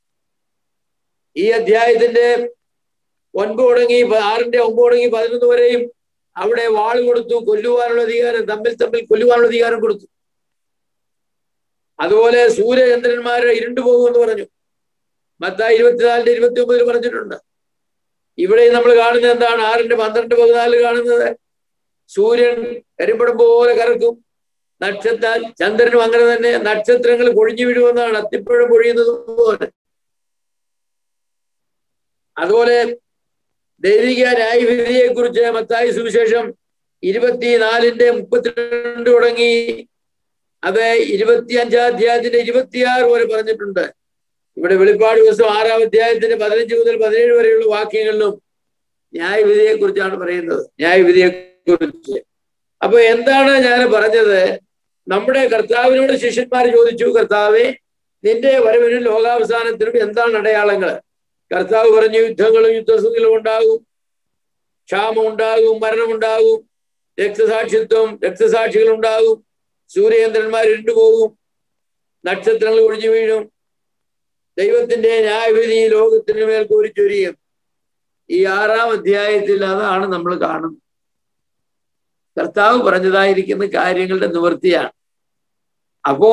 S1: ഈ അധ്യായത്തിന്റെ ഒൻപത് തുടങ്ങി ആറിന്റെ ഒമ്പത് തുടങ്ങി പതിനൊന്ന് വരെയും അവിടെ വാൾ കൊടുത്തു കൊല്ലുവാനുള്ള അധികാരം തമ്മിൽ തമ്മിൽ കൊല്ലുവാനുള്ള അധികാരം കൊടുത്തു അതുപോലെ സൂര്യചന്ദ്രന്മാരെ ഇരുണ്ടു പോകുമെന്ന് പറഞ്ഞു മത്തായി ഇരുപത്തിനാലിന്റെ ഇരുപത്തി ഒമ്പതിൽ പറഞ്ഞിട്ടുണ്ട് ഇവിടെ നമ്മൾ കാണുന്നത് എന്താണ് ആറിന്റെ പന്ത്രണ്ട് പതിനാല് കാണുന്നത് സൂര്യൻ കരിമ്പടം പോലെ കറക്കും നക്ഷത്ര ചന്ദ്രനും അങ്ങനെ തന്നെ നക്ഷത്രങ്ങൾ പൊഴിഞ്ഞു വീഴുമെന്നാണ് അത്തിപ്പഴം പൊഴിയുന്നത് പോലെ അതുപോലെ ദൈവിക ന്യായവിധിയെ കുറിച്ച് മത്തായി സുവിശേഷം ഇരുപത്തിനാലിന്റെ മുപ്പത്തിരണ്ട് തുടങ്ങി അത് ഇരുപത്തി അഞ്ചാം അധ്യായത്തിന്റെ ഇരുപത്തിയാറ് വരെ പറഞ്ഞിട്ടുണ്ട് ഇവിടെ വെളിപ്പാട് ദിവസം ആറാം അധ്യായത്തിന്റെ പതിനഞ്ച് മുതൽ പതിനേഴ് വരെയുള്ള വാക്യങ്ങളിലും ന്യായവിധിയെ കുറിച്ചാണ് പറയുന്നത് ന്യായവിധിയെ കുറിച്ച് അപ്പൊ എന്താണ് ഞാൻ പറഞ്ഞത് നമ്മുടെ കർത്താവിനോട് ശിഷ്യന്മാർ ചോദിച്ചു കർത്താവെ നിന്റെ വരവിനും ലോകാവസാനത്തിനും എന്താണ് അടയാളങ്ങൾ കർത്താവ് പറഞ്ഞു യുദ്ധങ്ങളും യുദ്ധസുഖങ്ങളും ഉണ്ടാകും ക്ഷാമം ഉണ്ടാകും മരണമുണ്ടാകും രക്തസാക്ഷിത്വം രക്തസാക്ഷികൾ ഉണ്ടാകും സൂര്യചന്ദ്രന്മാർ ഇരുണ്ടുപോകും നക്ഷത്രങ്ങൾ ഒഴിഞ്ഞു വീഴും ദൈവത്തിന്റെ ന്യായവിധി ലോകത്തിന് മേൽ കോരിച്ചൊരിയും ഈ ആറാം അധ്യായത്തിൽ അതാണ് നമ്മൾ കാണുന്നത് കർത്താവ് പറഞ്ഞതായിരിക്കുന്ന കാര്യങ്ങളുടെ നിവൃത്തിയാണ് അപ്പോ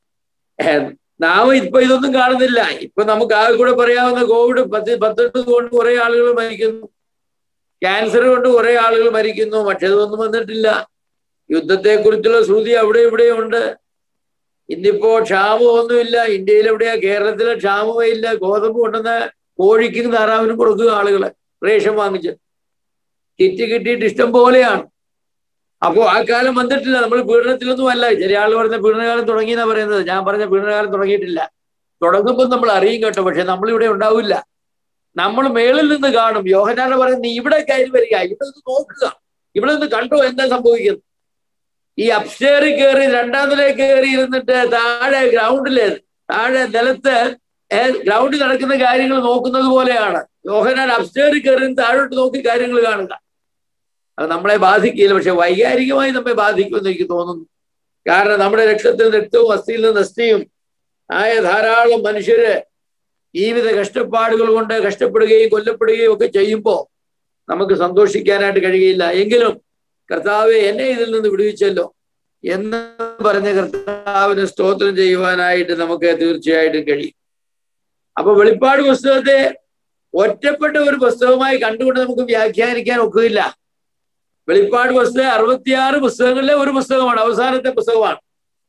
S1: നാം ഇപ്പൊ ഇതൊന്നും കാണുന്നില്ല ഇപ്പൊ നമുക്ക് ആകെ കൂടെ പറയാവുന്ന കോവിഡ് പത്ത് പത്തെട്ട് കൊണ്ട് കുറെ ആളുകൾ മരിക്കുന്നു ക്യാൻസർ കൊണ്ട് കുറെ ആളുകൾ മരിക്കുന്നു പക്ഷെ ഇതൊന്നും വന്നിട്ടില്ല യുദ്ധത്തെ കുറിച്ചുള്ള ശ്രുതി അവിടെ ഇവിടെ ഉണ്ട് ഇന്നിപ്പോ ക്ഷാമമൊന്നുമില്ല ഇന്ത്യയിൽ എവിടെയാ കേരളത്തിലെ ക്ഷാമമേ ഇല്ല ഗോതമ്പ് കൊണ്ടുവന്ന കോഴിക്കും താറാവിനും കൊടുക്കുക ആളുകള് റേഷൻ വാങ്ങിച്ച് കിറ്റ് കിട്ടിയിട്ട് ഇഷ്ടം പോലെയാണ് അപ്പോ ആ കാലം വന്നിട്ടില്ല നമ്മൾ പീഡനത്തിലൊന്നും അല്ല ചില ആൾ പറഞ്ഞ പീഡനകാലം തുടങ്ങിയെന്നാ പറയുന്നത് ഞാൻ പറഞ്ഞ പീഡനകാലം തുടങ്ങിയിട്ടില്ല തുടങ്ങുമ്പോൾ നമ്മൾ അറിയും കേട്ടോ പക്ഷെ നമ്മൾ ഇവിടെ ഉണ്ടാവില്ല നമ്മൾ മേളിൽ നിന്ന് കാണും യോഹനാണ് പറയുന്നത് നീ ഇവിടെ കയറി വരിക ഇവിടെ നിന്ന് നോക്കുക ഇവിടെ നിന്ന് കണ്ടോ എന്താ സംഭവിക്കുന്നത് ഈ അപ്സ്റ്റേറിൽ കയറി രണ്ടാം നിലയിൽ കയറി ഇരുന്നിട്ട് താഴെ ഗ്രൗണ്ടില് താഴെ നിലത്ത് ഗ്രൗണ്ടിൽ നടക്കുന്ന കാര്യങ്ങൾ നോക്കുന്നത് പോലെയാണ് യോഹനാൻ അപ്സ്റ്റേറിൽ കയറി താഴോട്ട് നോക്കി കാര്യങ്ങൾ കാണുക അത് നമ്മളെ ബാധിക്കില്ല പക്ഷെ വൈകാരികമായി നമ്മെ ബാധിക്കുമെന്ന് എനിക്ക് തോന്നുന്നു കാരണം നമ്മുടെ രക്തത്തിൽ രക്തവും അസ്ഥിയിൽ നിന്ന് അസ്ഥിയും ആയ ധാരാളം മനുഷ്യര് ജീവിത കഷ്ടപ്പാടുകൾ കൊണ്ട് കഷ്ടപ്പെടുകയും കൊല്ലപ്പെടുകയും ഒക്കെ ചെയ്യുമ്പോൾ നമുക്ക് സന്തോഷിക്കാനായിട്ട് കഴിയില്ല എങ്കിലും കർത്താവെ എന്നെ ഇതിൽ നിന്ന് വിടുവിച്ചല്ലോ എന്ന് പറഞ്ഞ കർത്താവിന് സ്തോത്രം ചെയ്യുവാനായിട്ട് നമുക്ക് തീർച്ചയായിട്ടും കഴിയും അപ്പൊ വെളിപ്പാട് പുസ്തകത്തെ ഒറ്റപ്പെട്ട ഒരു പുസ്തകമായി കണ്ടുകൊണ്ട് നമുക്ക് വ്യാഖ്യാനിക്കാൻ ഒക്കുകയില്ല വെളിപ്പാട് പുസ്തകം അറുപത്തിയാറ് പുസ്തകങ്ങളിലെ ഒരു പുസ്തകമാണ് അവസാനത്തെ പുസ്തകമാണ്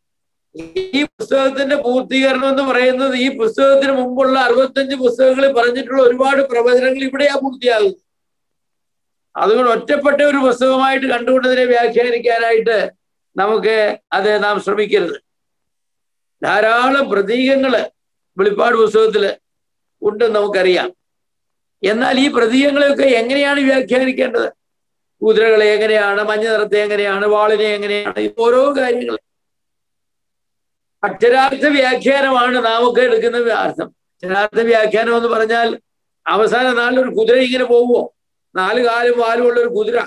S1: ഈ പുസ്തകത്തിന്റെ പൂർത്തീകരണം എന്ന് പറയുന്നത് ഈ പുസ്തകത്തിന് മുമ്പുള്ള അറുപത്തഞ്ച് പുസ്തകങ്ങളിൽ പറഞ്ഞിട്ടുള്ള ഒരുപാട് പ്രവചനങ്ങൾ ഇവിടെയാ പൂർത്തിയാകുന്നത് അതുകൊണ്ട് ഒറ്റപ്പെട്ട ഒരു പുസ്തകമായിട്ട് കണ്ടുകൊണ്ടതിനെ വ്യാഖ്യാനിക്കാനായിട്ട് നമുക്ക് അത് നാം ശ്രമിക്കരുത് ധാരാളം പ്രതീകങ്ങള് വെളിപ്പാട് പുസ്തകത്തില് ഉണ്ടെന്ന് നമുക്കറിയാം എന്നാൽ ഈ പ്രതീകങ്ങളെയൊക്കെ എങ്ങനെയാണ് വ്യാഖ്യാനിക്കേണ്ടത് കുതിരകളെ എങ്ങനെയാണ് മഞ്ഞ നിറത്തെ എങ്ങനെയാണ് വാളിനെ എങ്ങനെയാണ് ഓരോ കാര്യങ്ങൾ അക്ഷരാർത്ഥ വ്യാഖ്യാനമാണ് നാമൊക്കെ എടുക്കുന്ന അർത്ഥം അക്ഷരാർത്ഥ വ്യാഖ്യാനം എന്ന് പറഞ്ഞാൽ അവസാന നാളിൽ ഒരു കുതിര ഇങ്ങനെ പോവുമോ നാല് കാലും വാലുമുള്ള ഒരു കുതിര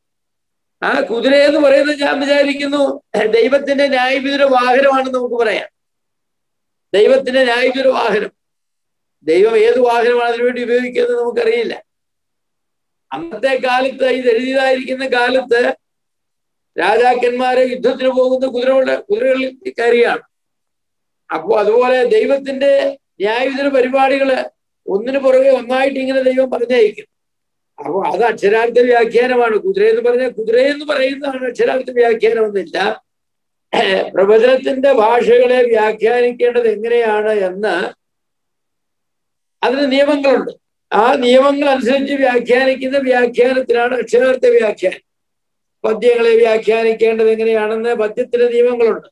S1: ആ കുതിര എന്ന് പറയുന്നത് ഞാൻ വിചാരിക്കുന്നു ദൈവത്തിന്റെ ന്യായവിധുര വാഹനമാണെന്ന് നമുക്ക് പറയാം ദൈവത്തിന്റെ ന്യായവിധുര വാഹനം ദൈവം ഏത് വാഹനമാണ് അതിനുവേണ്ടി ഉപയോഗിക്കുന്നത് നമുക്കറിയില്ല അന്നത്തെ കാലത്ത് ഇത് എഴുതിയതായിരിക്കുന്ന കാലത്ത് രാജാക്കന്മാരെ യുദ്ധത്തിന് പോകുന്ന കുതിരകളുടെ കുതിരകളിൽ കയറിയാണ് അപ്പോ അതുപോലെ ദൈവത്തിന്റെ ന്യായവിധന പരിപാടികള് ഒന്നിനു പുറകെ ഒന്നായിട്ട് ഇങ്ങനെ ദൈവം പറഞ്ഞയക്കും അപ്പൊ അത് അക്ഷരാർത്ഥ വ്യാഖ്യാനമാണ് കുതിര എന്ന് പറഞ്ഞാൽ കുതിര എന്ന് പറയുന്നതാണ് അക്ഷരാർത്ഥ വ്യാഖ്യാനം എന്നില്ല പ്രവചനത്തിന്റെ ഭാഷകളെ വ്യാഖ്യാനിക്കേണ്ടത് എങ്ങനെയാണ് എന്ന് അതിന് നിയമങ്ങളുണ്ട് ആ നിയമങ്ങൾ അനുസരിച്ച് വ്യാഖ്യാനിക്കുന്ന വ്യാഖ്യാനത്തിനാണ് അക്ഷരാർത്ഥ വ്യാഖ്യാനം പദ്യങ്ങളെ വ്യാഖ്യാനിക്കേണ്ടത് എങ്ങനെയാണെന്ന് പദ്യത്തിന്റെ നിയമങ്ങളുണ്ട്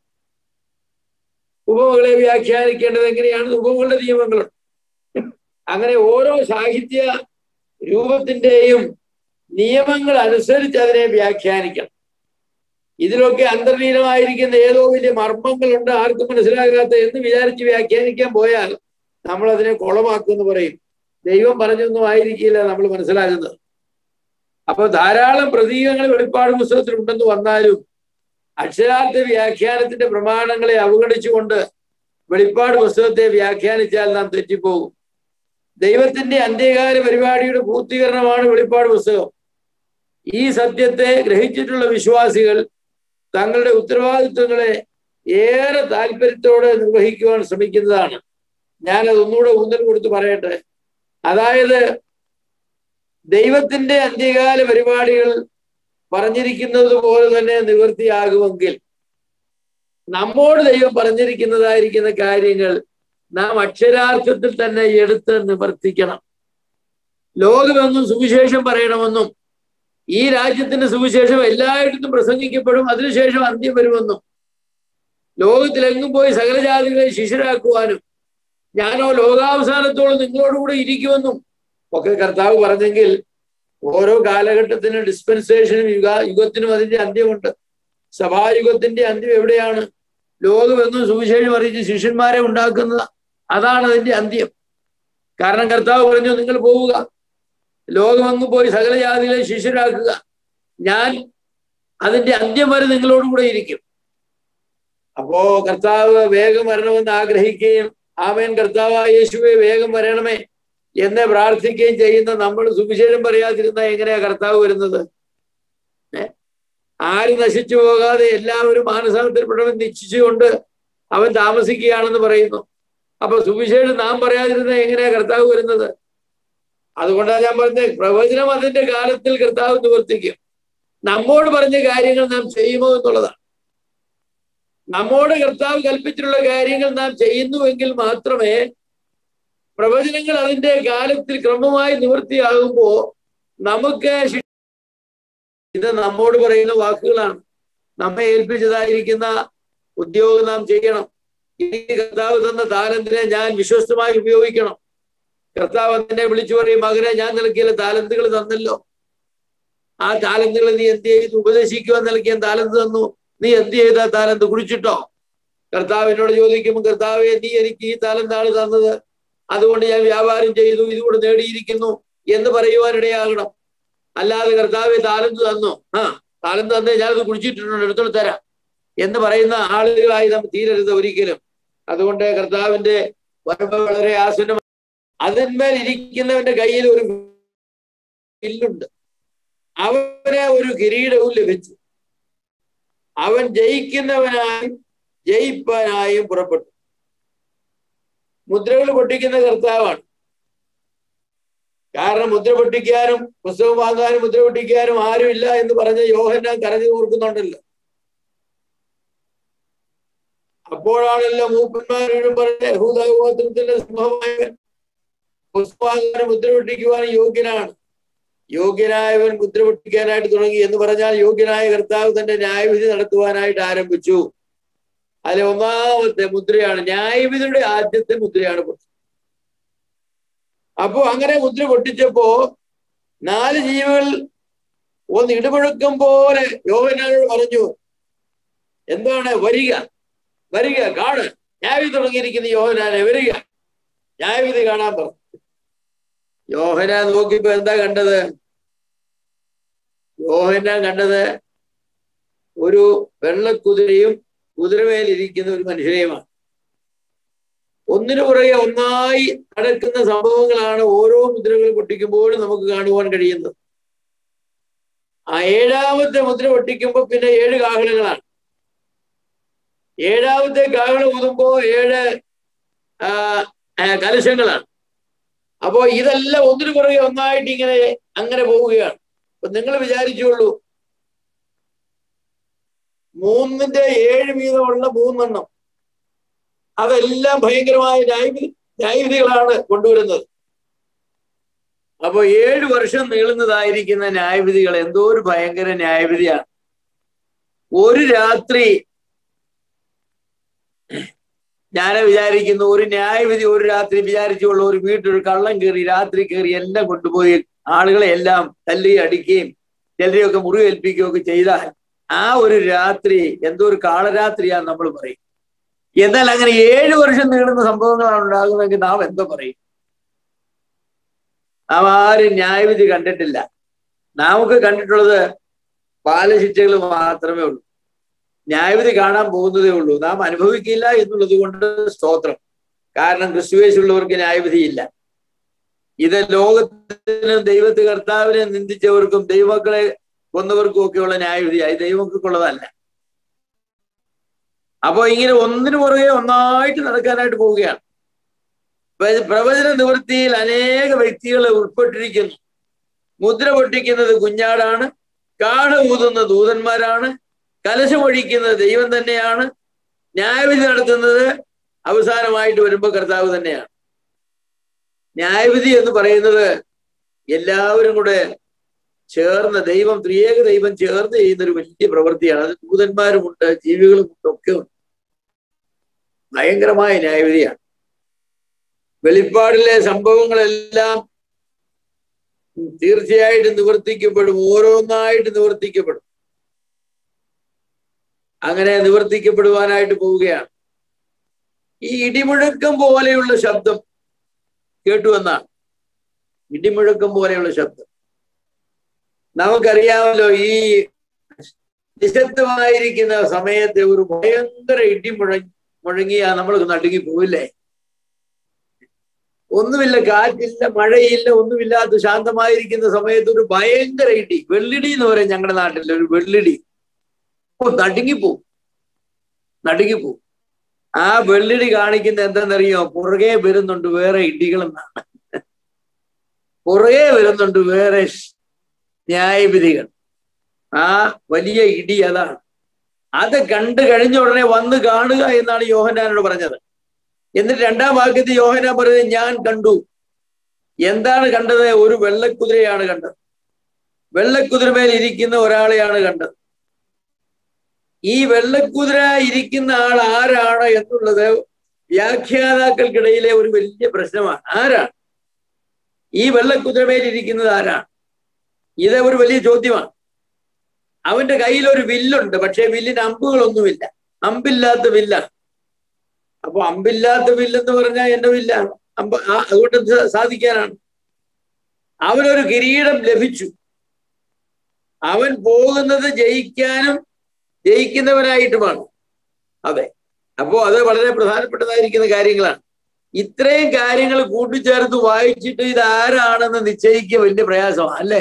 S1: ഉപമകളെ വ്യാഖ്യാനിക്കേണ്ടത് എങ്ങനെയാണെന്ന് ഉപമകളുടെ നിയമങ്ങളുണ്ട് അങ്ങനെ ഓരോ സാഹിത്യ രൂപത്തിന്റെയും നിയമങ്ങൾ അനുസരിച്ച് അതിനെ വ്യാഖ്യാനിക്കണം ഇതിലൊക്കെ അന്തർലീനമായിരിക്കുന്ന ഏതോ വലിയ മർമ്മങ്ങളുണ്ട് ആർക്കും മനസ്സിലാകാത്ത എന്ന് വിചാരിച്ച് വ്യാഖ്യാനിക്കാൻ പോയാൽ നമ്മൾ അതിനെ കുളമാക്കുമെന്ന് പറയും ദൈവം പറഞ്ഞൊന്നും ആയിരിക്കില്ല നമ്മൾ മനസ്സിലാകുന്നത് അപ്പൊ ധാരാളം പ്രതീകങ്ങൾ വെളിപ്പാട് പുസ്തകത്തിൽ ഉണ്ടെന്ന് വന്നാലും അക്ഷരാർത്ഥ വ്യാഖ്യാനത്തിന്റെ പ്രമാണങ്ങളെ അവഗണിച്ചുകൊണ്ട് വെളിപ്പാട് പുസ്തകത്തെ വ്യാഖ്യാനിച്ചാൽ നാം തെറ്റിപ്പോകും ദൈവത്തിന്റെ അന്ത്യകാല പരിപാടിയുടെ പൂർത്തീകരണമാണ് വെളിപ്പാട് പുസ്തകം ഈ സത്യത്തെ ഗ്രഹിച്ചിട്ടുള്ള വിശ്വാസികൾ തങ്ങളുടെ ഉത്തരവാദിത്വങ്ങളെ ഏറെ താല്പര്യത്തോടെ നിർവഹിക്കുവാൻ ശ്രമിക്കുന്നതാണ് ഞാൻ അതൊന്നുകൂടെ ഊന്നൽ കൊടുത്ത് പറയട്ടെ അതായത് ദൈവത്തിന്റെ അന്ത്യകാല പരിപാടികൾ പറഞ്ഞിരിക്കുന്നത് പോലെ തന്നെ നിവൃത്തിയാകുമെങ്കിൽ നമ്മോട് ദൈവം പറഞ്ഞിരിക്കുന്നതായിരിക്കുന്ന കാര്യങ്ങൾ നാം അക്ഷരാർത്ഥത്തിൽ തന്നെ എടുത്ത് നിവർത്തിക്കണം ലോകമെന്നും സുവിശേഷം പറയണമെന്നും ഈ രാജ്യത്തിന്റെ സുവിശേഷം എല്ലായിടത്തും പ്രസംഗിക്കപ്പെടും അതിനുശേഷം അന്ത്യം വരുമെന്നും ലോകത്തിലെങ്ങും പോയി സകല ജാതികളെ ശിശുരാക്കുവാനും ഞാനോ ലോകാവസാനത്തോളം നിങ്ങളോടുകൂടെ ഇരിക്കുമെന്നും ഒക്കെ കർത്താവ് പറഞ്ഞെങ്കിൽ ഓരോ കാലഘട്ടത്തിനും ഡിസ്പെൻസേഷനും യുഗ യുഗത്തിനും അതിന്റെ അന്ത്യമുണ്ട് സഭായുഗത്തിന്റെ അന്ത്യം എവിടെയാണ് ലോകമെന്നും സുവിശേഷം അറിയിച്ച് ശിഷ്യന്മാരെ ഉണ്ടാക്കുന്നത് അതാണ് അതിന്റെ അന്ത്യം കാരണം കർത്താവ് പറഞ്ഞു നിങ്ങൾ പോവുക ലോകമെങ്ങും പോയി സകല ജാതികളെ ശിഷ്യരാക്കുക ഞാൻ അതിന്റെ അന്ത്യം വരെ നിങ്ങളോടുകൂടെ ഇരിക്കും അപ്പോ കർത്താവ് വേഗം വരണമെന്ന് ആഗ്രഹിക്കുകയും ആമേൻ കർത്താവായ യേശുവെ വേഗം വരണമേ എന്ന് പ്രാർത്ഥിക്കുകയും ചെയ്യുന്ന നമ്മൾ സുവിശേഷം പറയാതിരുന്ന എങ്ങനെയാ കർത്താവ് വരുന്നത് ആരും നശിച്ചു പോകാതെ എല്ലാവരും മാനസാന്തരപ്പെടണമെന്ന് ഇച്ഛിച്ചുകൊണ്ട് അവൻ താമസിക്കുകയാണെന്ന് പറയുന്നു അപ്പൊ സുവിശേഷം നാം പറയാതിരുന്ന എങ്ങനെയാ കർത്താവ് വരുന്നത് അതുകൊണ്ടാണ് ഞാൻ പറഞ്ഞത് പ്രവചനം അതിന്റെ കാലത്തിൽ കർത്താവ് നിവർത്തിക്കും നമ്മോട് പറഞ്ഞ കാര്യങ്ങൾ നാം ചെയ്യുമോ എന്നുള്ളതാണ് നമ്മോട് കർത്താവ് കൽപ്പിച്ചിട്ടുള്ള കാര്യങ്ങൾ നാം ചെയ്യുന്നുവെങ്കിൽ മാത്രമേ പ്രവചനങ്ങൾ അതിന്റെ കാലത്തിൽ ക്രമമായി നിവൃത്തിയാകുമ്പോ നമുക്ക് ഇത് നമ്മോട് പറയുന്ന വാക്കുകളാണ് നമ്മെ ഏൽപ്പിച്ചതായിരിക്കുന്ന ഉദ്യോഗം നാം ചെയ്യണം എനിക്ക് കർത്താവ് തന്ന താലന്തിനെ ഞാൻ വിശ്വസ്തമായി ഉപയോഗിക്കണം കർത്താവ് എന്നെ വിളിച്ചു പറയും മകനെ ഞാൻ നൽകിയ താലന്തുകൾ തന്നല്ലോ ആ താലന്തുകൾ നീ എന്ത് ചെയ്തു ഉപദേശിക്കുവാൻ നൽകിയ താലന്ത് തന്നു നീ എന്ത് ചെയ്ത താലന്ത് കുടിച്ചിട്ടോ കർത്താവ് എന്നോട് ചോദിക്കുമ്പോൾ കർത്താവെ നീ എനിക്ക് ഈ താലന്താണ് തന്നത് അതുകൊണ്ട് ഞാൻ വ്യാപാരം ചെയ്തു ഇതുകൂടെ നേടിയിരിക്കുന്നു എന്ന് പറയുവാനിടയാകണം അല്ലാതെ കർത്താവെ താലന്ത് തന്നു ആ താലന്ത് തന്നേ ഞാനത് കുടിച്ചിട്ടുണ്ട് എടുത്തോണ്ട് തരാം എന്ന് പറയുന്ന ആളുകളായി നാം തീരരുത് ഒരിക്കലും അതുകൊണ്ട് കർത്താവിന്റെ വരവ് വളരെ ആസനം അതിന്മേൽ ഇരിക്കുന്നവന്റെ കയ്യിൽ ഒരു വില്ലുണ്ട് അവന് ഒരു കിരീടവും ലഭിച്ചു അവൻ ജയിക്കുന്നവനായും ജയിപ്പാനായും പുറപ്പെട്ടു മുദ്രകൾ പൊട്ടിക്കുന്ന കർത്താവാണ് കാരണം മുദ്ര പൊട്ടിക്കാനും പുസ്തകം വാങ്ങാനും മുദ്ര പൊട്ടിക്കാനും ആരുമില്ല എന്ന് പറഞ്ഞ യോഹന്നാൻ കരഞ്ഞു ഓർക്കുന്നുണ്ടല്ലോ അപ്പോഴാണല്ലോ മൂപ്പന്മാരോടും പറഞ്ഞ യഹൂദഗോത്രത്തിന്റെ സിംഹമായവൻ പുസ്തകം മുദ്ര പൊട്ടിക്കുവാൻ യോഗ്യനാണ് യോഗ്യനായവൻ മുദ്ര പൊട്ടിക്കാനായിട്ട് തുടങ്ങി എന്ന് പറഞ്ഞാൽ യോഗ്യനായ കർത്താവ് തന്റെ ന്യായവിധി നടത്തുവാനായിട്ട് ആരംഭിച്ചു അതിലെ ഒന്നാമത്തെ മുദ്രയാണ് ന്യായവിധിയുടെ ആദ്യത്തെ മുദ്രയാണ് പൊട്ടി അപ്പോ അങ്ങനെ മുദ്ര പൊട്ടിച്ചപ്പോ നാല് ജീവികൾ ഒന്ന് ഇടിമുഴക്കം പോലെ യോഹനാനോട് പറഞ്ഞു എന്താണ് വരിക വരിക കാണ് ന്യായവിധി തുടങ്ങിയിരിക്കുന്ന യോഹനാനെ വരിക ന്യായവിധി കാണാൻ പറഞ്ഞു യോഹനാൻ നോക്കിയപ്പോ എന്താ കണ്ടത് യോഹനാൻ കണ്ടത് ഒരു വെള്ളക്കുതിരയും കുതിരമേലിരിക്കുന്ന ഒരു മനുഷ്യനെയുമാണ് ഒന്നിനു പുറകെ ഒന്നായി നടക്കുന്ന സംഭവങ്ങളാണ് ഓരോ മുദ്രകൾ പൊട്ടിക്കുമ്പോഴും നമുക്ക് കാണുവാൻ കഴിയുന്നത് ആ ഏഴാമത്തെ മുദ്ര പൊട്ടിക്കുമ്പോൾ പിന്നെ ഏഴ് കാഹളങ്ങളാണ് ഏഴാമത്തെ കാഹളം ഊതുമ്പോ ഏഴ് കലശങ്ങളാണ് അപ്പോ ഇതെല്ലാം ഒന്നിനു പുറകെ ഒന്നായിട്ട് ഇങ്ങനെ അങ്ങനെ പോവുകയാണ് അപ്പൊ നിങ്ങൾ വിചാരിച്ചോളൂ മൂന്നിന്റെ ഏഴ് വീതമുള്ള മൂന്നെണ്ണം അതെല്ലാം ഭയങ്കരമായ ന്യായവിധി ന്യായവിധികളാണ് കൊണ്ടുവരുന്നത് അപ്പൊ ഏഴ് വർഷം നീളുന്നതായിരിക്കുന്ന ന്യായവിധികൾ എന്തോ ഒരു ഭയങ്കര ന്യായവിധിയാണ് ഒരു രാത്രി ഞാൻ വിചാരിക്കുന്നു ഒരു ന്യായവിധി ഒരു രാത്രി വിചാരിച്ചുള്ള ഒരു വീട്ടിൽ കള്ളം കയറി രാത്രി കയറി എല്ലാം കൊണ്ടുപോയി ആളുകളെ എല്ലാം തല്ലി അടിക്കുകയും ചിലരെയൊക്കെ മുറിവേൽപ്പിക്കുകയും ഒക്കെ ചെയ്താൽ ആ ഒരു രാത്രി എന്തോ ഒരു കാളരാത്രിയാ നമ്മൾ പറയും എന്നാൽ അങ്ങനെ ഏഴു വർഷം നീളുന്ന സംഭവങ്ങളാണ് ഉണ്ടാകുന്നതെങ്കിൽ നാം എന്തോ പറയും നാം ആരും ന്യായവിധി കണ്ടിട്ടില്ല നമുക്ക് കണ്ടിട്ടുള്ളത് ബാലശിക്ഷകൾ മാത്രമേ ഉള്ളൂ ന്യായവിധി കാണാൻ പോകുന്നതേ ഉള്ളൂ നാം അനുഭവിക്കില്ല എന്നുള്ളത് കൊണ്ട് സ്തോത്രം കാരണം ക്രിസ്തുവേശുള്ളവർക്ക് ന്യായവിധിയില്ല ഇത് ലോകത്തിന് ദൈവത്തെ കർത്താവിനെ നിന്ദിച്ചവർക്കും ദൈവമക്കളെ കൊന്നവർക്കും ഒക്കെയുള്ള ന്യായവിധിയായി ദൈവമക്കൾക്കുള്ളതല്ല അപ്പോ ഇങ്ങനെ ഒന്നിനു പുറകെ ഒന്നായിട്ട് നടക്കാനായിട്ട് പോവുകയാണ് പ്രവചന നിവൃത്തിയിൽ അനേക വ്യക്തികൾ ഉൾപ്പെട്ടിരിക്കുന്നു മുദ്ര പൊട്ടിക്കുന്നത് കുഞ്ഞാടാണ് കാട ഊതുന്ന ദൂതന്മാരാണ് കലശമൊഴിക്കുന്നത് ദൈവം തന്നെയാണ് ന്യായവിധി നടത്തുന്നത് അവസാനമായിട്ട് വരുമ്പോൾ കർത്താവ് തന്നെയാണ് ന്യായവിധി എന്ന് പറയുന്നത് എല്ലാവരും കൂടെ ചേർന്ന് ദൈവം ത്രിയേക ദൈവം ചേർന്ന് ചെയ്യുന്ന ഒരു വലിയ പ്രവൃത്തിയാണ് അത് ദൂതന്മാരുമുണ്ട് ജീവികളുമുണ്ട് ഒക്കെ ഉണ്ട് ഭയങ്കരമായ ന്യായവിധിയാണ് വെളിപ്പാടിലെ സംഭവങ്ങളെല്ലാം തീർച്ചയായിട്ടും നിവർത്തിക്കപ്പെടും ഓരോന്നായിട്ട് നിവർത്തിക്കപ്പെടും അങ്ങനെ നിവർത്തിക്കപ്പെടുവാനായിട്ട് പോവുകയാണ് ഈ ഇടിമുഴക്കം പോലെയുള്ള ശബ്ദം കേട്ടു എന്നാണ് ഇടിമുഴക്കം പോലെയുള്ള ശബ്ദം നമുക്കറിയാമല്ലോ ഈ നിശബ്ദമായിരിക്കുന്ന സമയത്ത് ഒരു ഭയങ്കര ഇടി മുഴ മുഴങ്ങിയാ നമ്മൾ നടുങ്ങി പോവില്ലേ ഒന്നുമില്ല കാറ്റില്ല മഴയില്ല ഒന്നുമില്ലാത്ത ശാന്തമായിരിക്കുന്ന സമയത്ത് ഒരു ഭയങ്കര ഇടി വെള്ളിടി എന്ന് പറയും ഞങ്ങളുടെ നാട്ടിൽ ഒരു വെള്ളിടി ഓ നടുങ്ങിപ്പോവും നടുങ്ങിപ്പോവും ആ വെള്ളിടി കാണിക്കുന്ന എന്തെന്നറിയോ പുറകെ വരുന്നുണ്ട് വേറെ ഇടികളെന്നാണ് പുറകെ വരുന്നുണ്ട് വേറെ ന്യായവിധികൾ ആ വലിയ ഇടി അതാണ് അത് കണ്ടു കഴിഞ്ഞ ഉടനെ വന്ന് കാണുക എന്നാണ് യോഹനാനോട് പറഞ്ഞത് എന്നിട്ട് രണ്ടാം വാക്യത്തിൽ യോഹനാൻ പറയുന്നത് ഞാൻ കണ്ടു എന്താണ് കണ്ടത് ഒരു വെള്ളക്കുതിരയാണ് കണ്ടത് വെള്ളക്കുതിരമേൽ ഇരിക്കുന്ന ഒരാളെയാണ് കണ്ടത് ഈ വെള്ളക്കുതിര ഇരിക്കുന്ന ആൾ ആരാണ് എന്നുള്ളത് വ്യാഖ്യാതാക്കൾക്കിടയിലെ ഒരു വലിയ പ്രശ്നമാണ് ആരാണ് ഈ വെള്ളക്കുതിരമേൽ ഇരിക്കുന്നത് ആരാണ് ഇത് ഒരു വലിയ ചോദ്യമാണ് അവന്റെ കയ്യിൽ ഒരു വില്ലുണ്ട് പക്ഷേ വില്ലിന് അമ്പുകളൊന്നുമില്ല അമ്പില്ലാത്ത വില്ലാണ് അപ്പൊ അമ്പില്ലാത്ത വില്ലെന്ന് പറഞ്ഞാൽ എന്റെ വില്ലാണ് അമ്പ അതുകൊണ്ട് സാധിക്കാനാണ് അവനൊരു കിരീടം ലഭിച്ചു അവൻ പോകുന്നത് ജയിക്കാനും ജയിക്കുന്നവനായിട്ടുമാണ് അതെ അപ്പോ അത് വളരെ പ്രധാനപ്പെട്ടതായിരിക്കുന്ന കാര്യങ്ങളാണ് ഇത്രയും കാര്യങ്ങൾ കൂട്ടിച്ചേർത്ത് വായിച്ചിട്ട് ഇത് ആരാണെന്ന് നിശ്ചയിക്കുക വലിയ പ്രയാസമാണ് അല്ലേ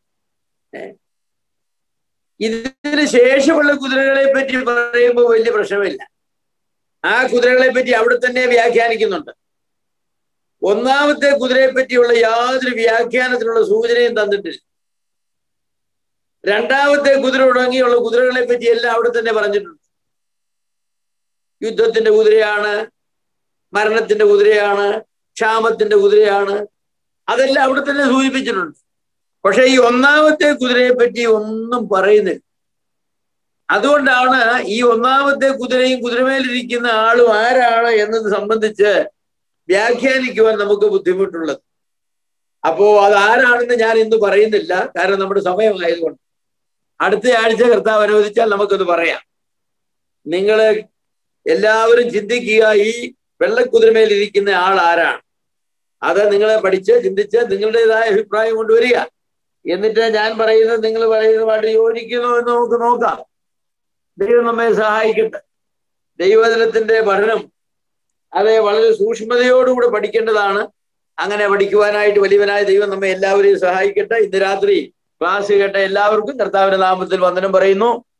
S1: ഇതിന് ശേഷമുള്ള കുതിരകളെ പറ്റി പറയുമ്പോൾ വലിയ പ്രശ്നമില്ല ആ കുതിരകളെ പറ്റി അവിടെ തന്നെ വ്യാഖ്യാനിക്കുന്നുണ്ട് ഒന്നാമത്തെ കുതിരയെ പറ്റിയുള്ള യാതൊരു വ്യാഖ്യാനത്തിനുള്ള സൂചനയും തന്നിട്ടില്ല രണ്ടാമത്തെ കുതിര തുടങ്ങിയുള്ള കുതിരകളെ പറ്റി എല്ലാം അവിടെ തന്നെ പറഞ്ഞിട്ടുണ്ട് യുദ്ധത്തിന്റെ കുതിരയാണ് മരണത്തിന്റെ കുതിരയാണ് ക്ഷാമത്തിന്റെ കുതിരയാണ് അതെല്ലാം അവിടെ തന്നെ സൂചിപ്പിച്ചിട്ടുണ്ട് പക്ഷെ ഈ ഒന്നാമത്തെ കുതിരയെ പറ്റി ഒന്നും പറയുന്നില്ല അതുകൊണ്ടാണ് ഈ ഒന്നാമത്തെ കുതിരയും കുതിരമേലിരിക്കുന്ന ആളും ആരാണ് എന്നത് സംബന്ധിച്ച് വ്യാഖ്യാനിക്കുവാൻ നമുക്ക് ബുദ്ധിമുട്ടുള്ളത് അപ്പോ അത് ആരാണെന്ന് ഞാൻ ഇന്ന് പറയുന്നില്ല കാരണം നമ്മുടെ സമയമായതുകൊണ്ട് അടുത്ത ആഴ്ച കർത്താവ് അനുവദിച്ചാൽ നമുക്കത് പറയാം നിങ്ങൾ എല്ലാവരും ചിന്തിക്കുക ഈ വെള്ളക്കുതിരമേൽ ഇരിക്കുന്ന ആൾ ആരാണ് അത് നിങ്ങളെ പഠിച്ച് ചിന്തിച്ച് നിങ്ങളുടേതായ അഭിപ്രായം കൊണ്ടുവരിക എന്നിട്ട് ഞാൻ പറയുന്നത് നിങ്ങൾ പറയുന്നതുമായിട്ട് യോജിക്കുന്നു എന്ന് നമുക്ക് നോക്കാം ദൈവം നമ്മെ സഹായിക്കട്ടെ ദൈവദിനത്തിന്റെ പഠനം അത് വളരെ സൂക്ഷ്മതയോടുകൂടെ പഠിക്കേണ്ടതാണ് അങ്ങനെ പഠിക്കുവാനായിട്ട് വലിയവനായ ദൈവം നമ്മെ എല്ലാവരെയും സഹായിക്കട്ടെ ഇന്ന് രാത്രി ക്ലാസ് കേട്ട എല്ലാവർക്കും കർത്താവിന്റെ നാമത്തിൽ വന്ദനം പറയുന്നു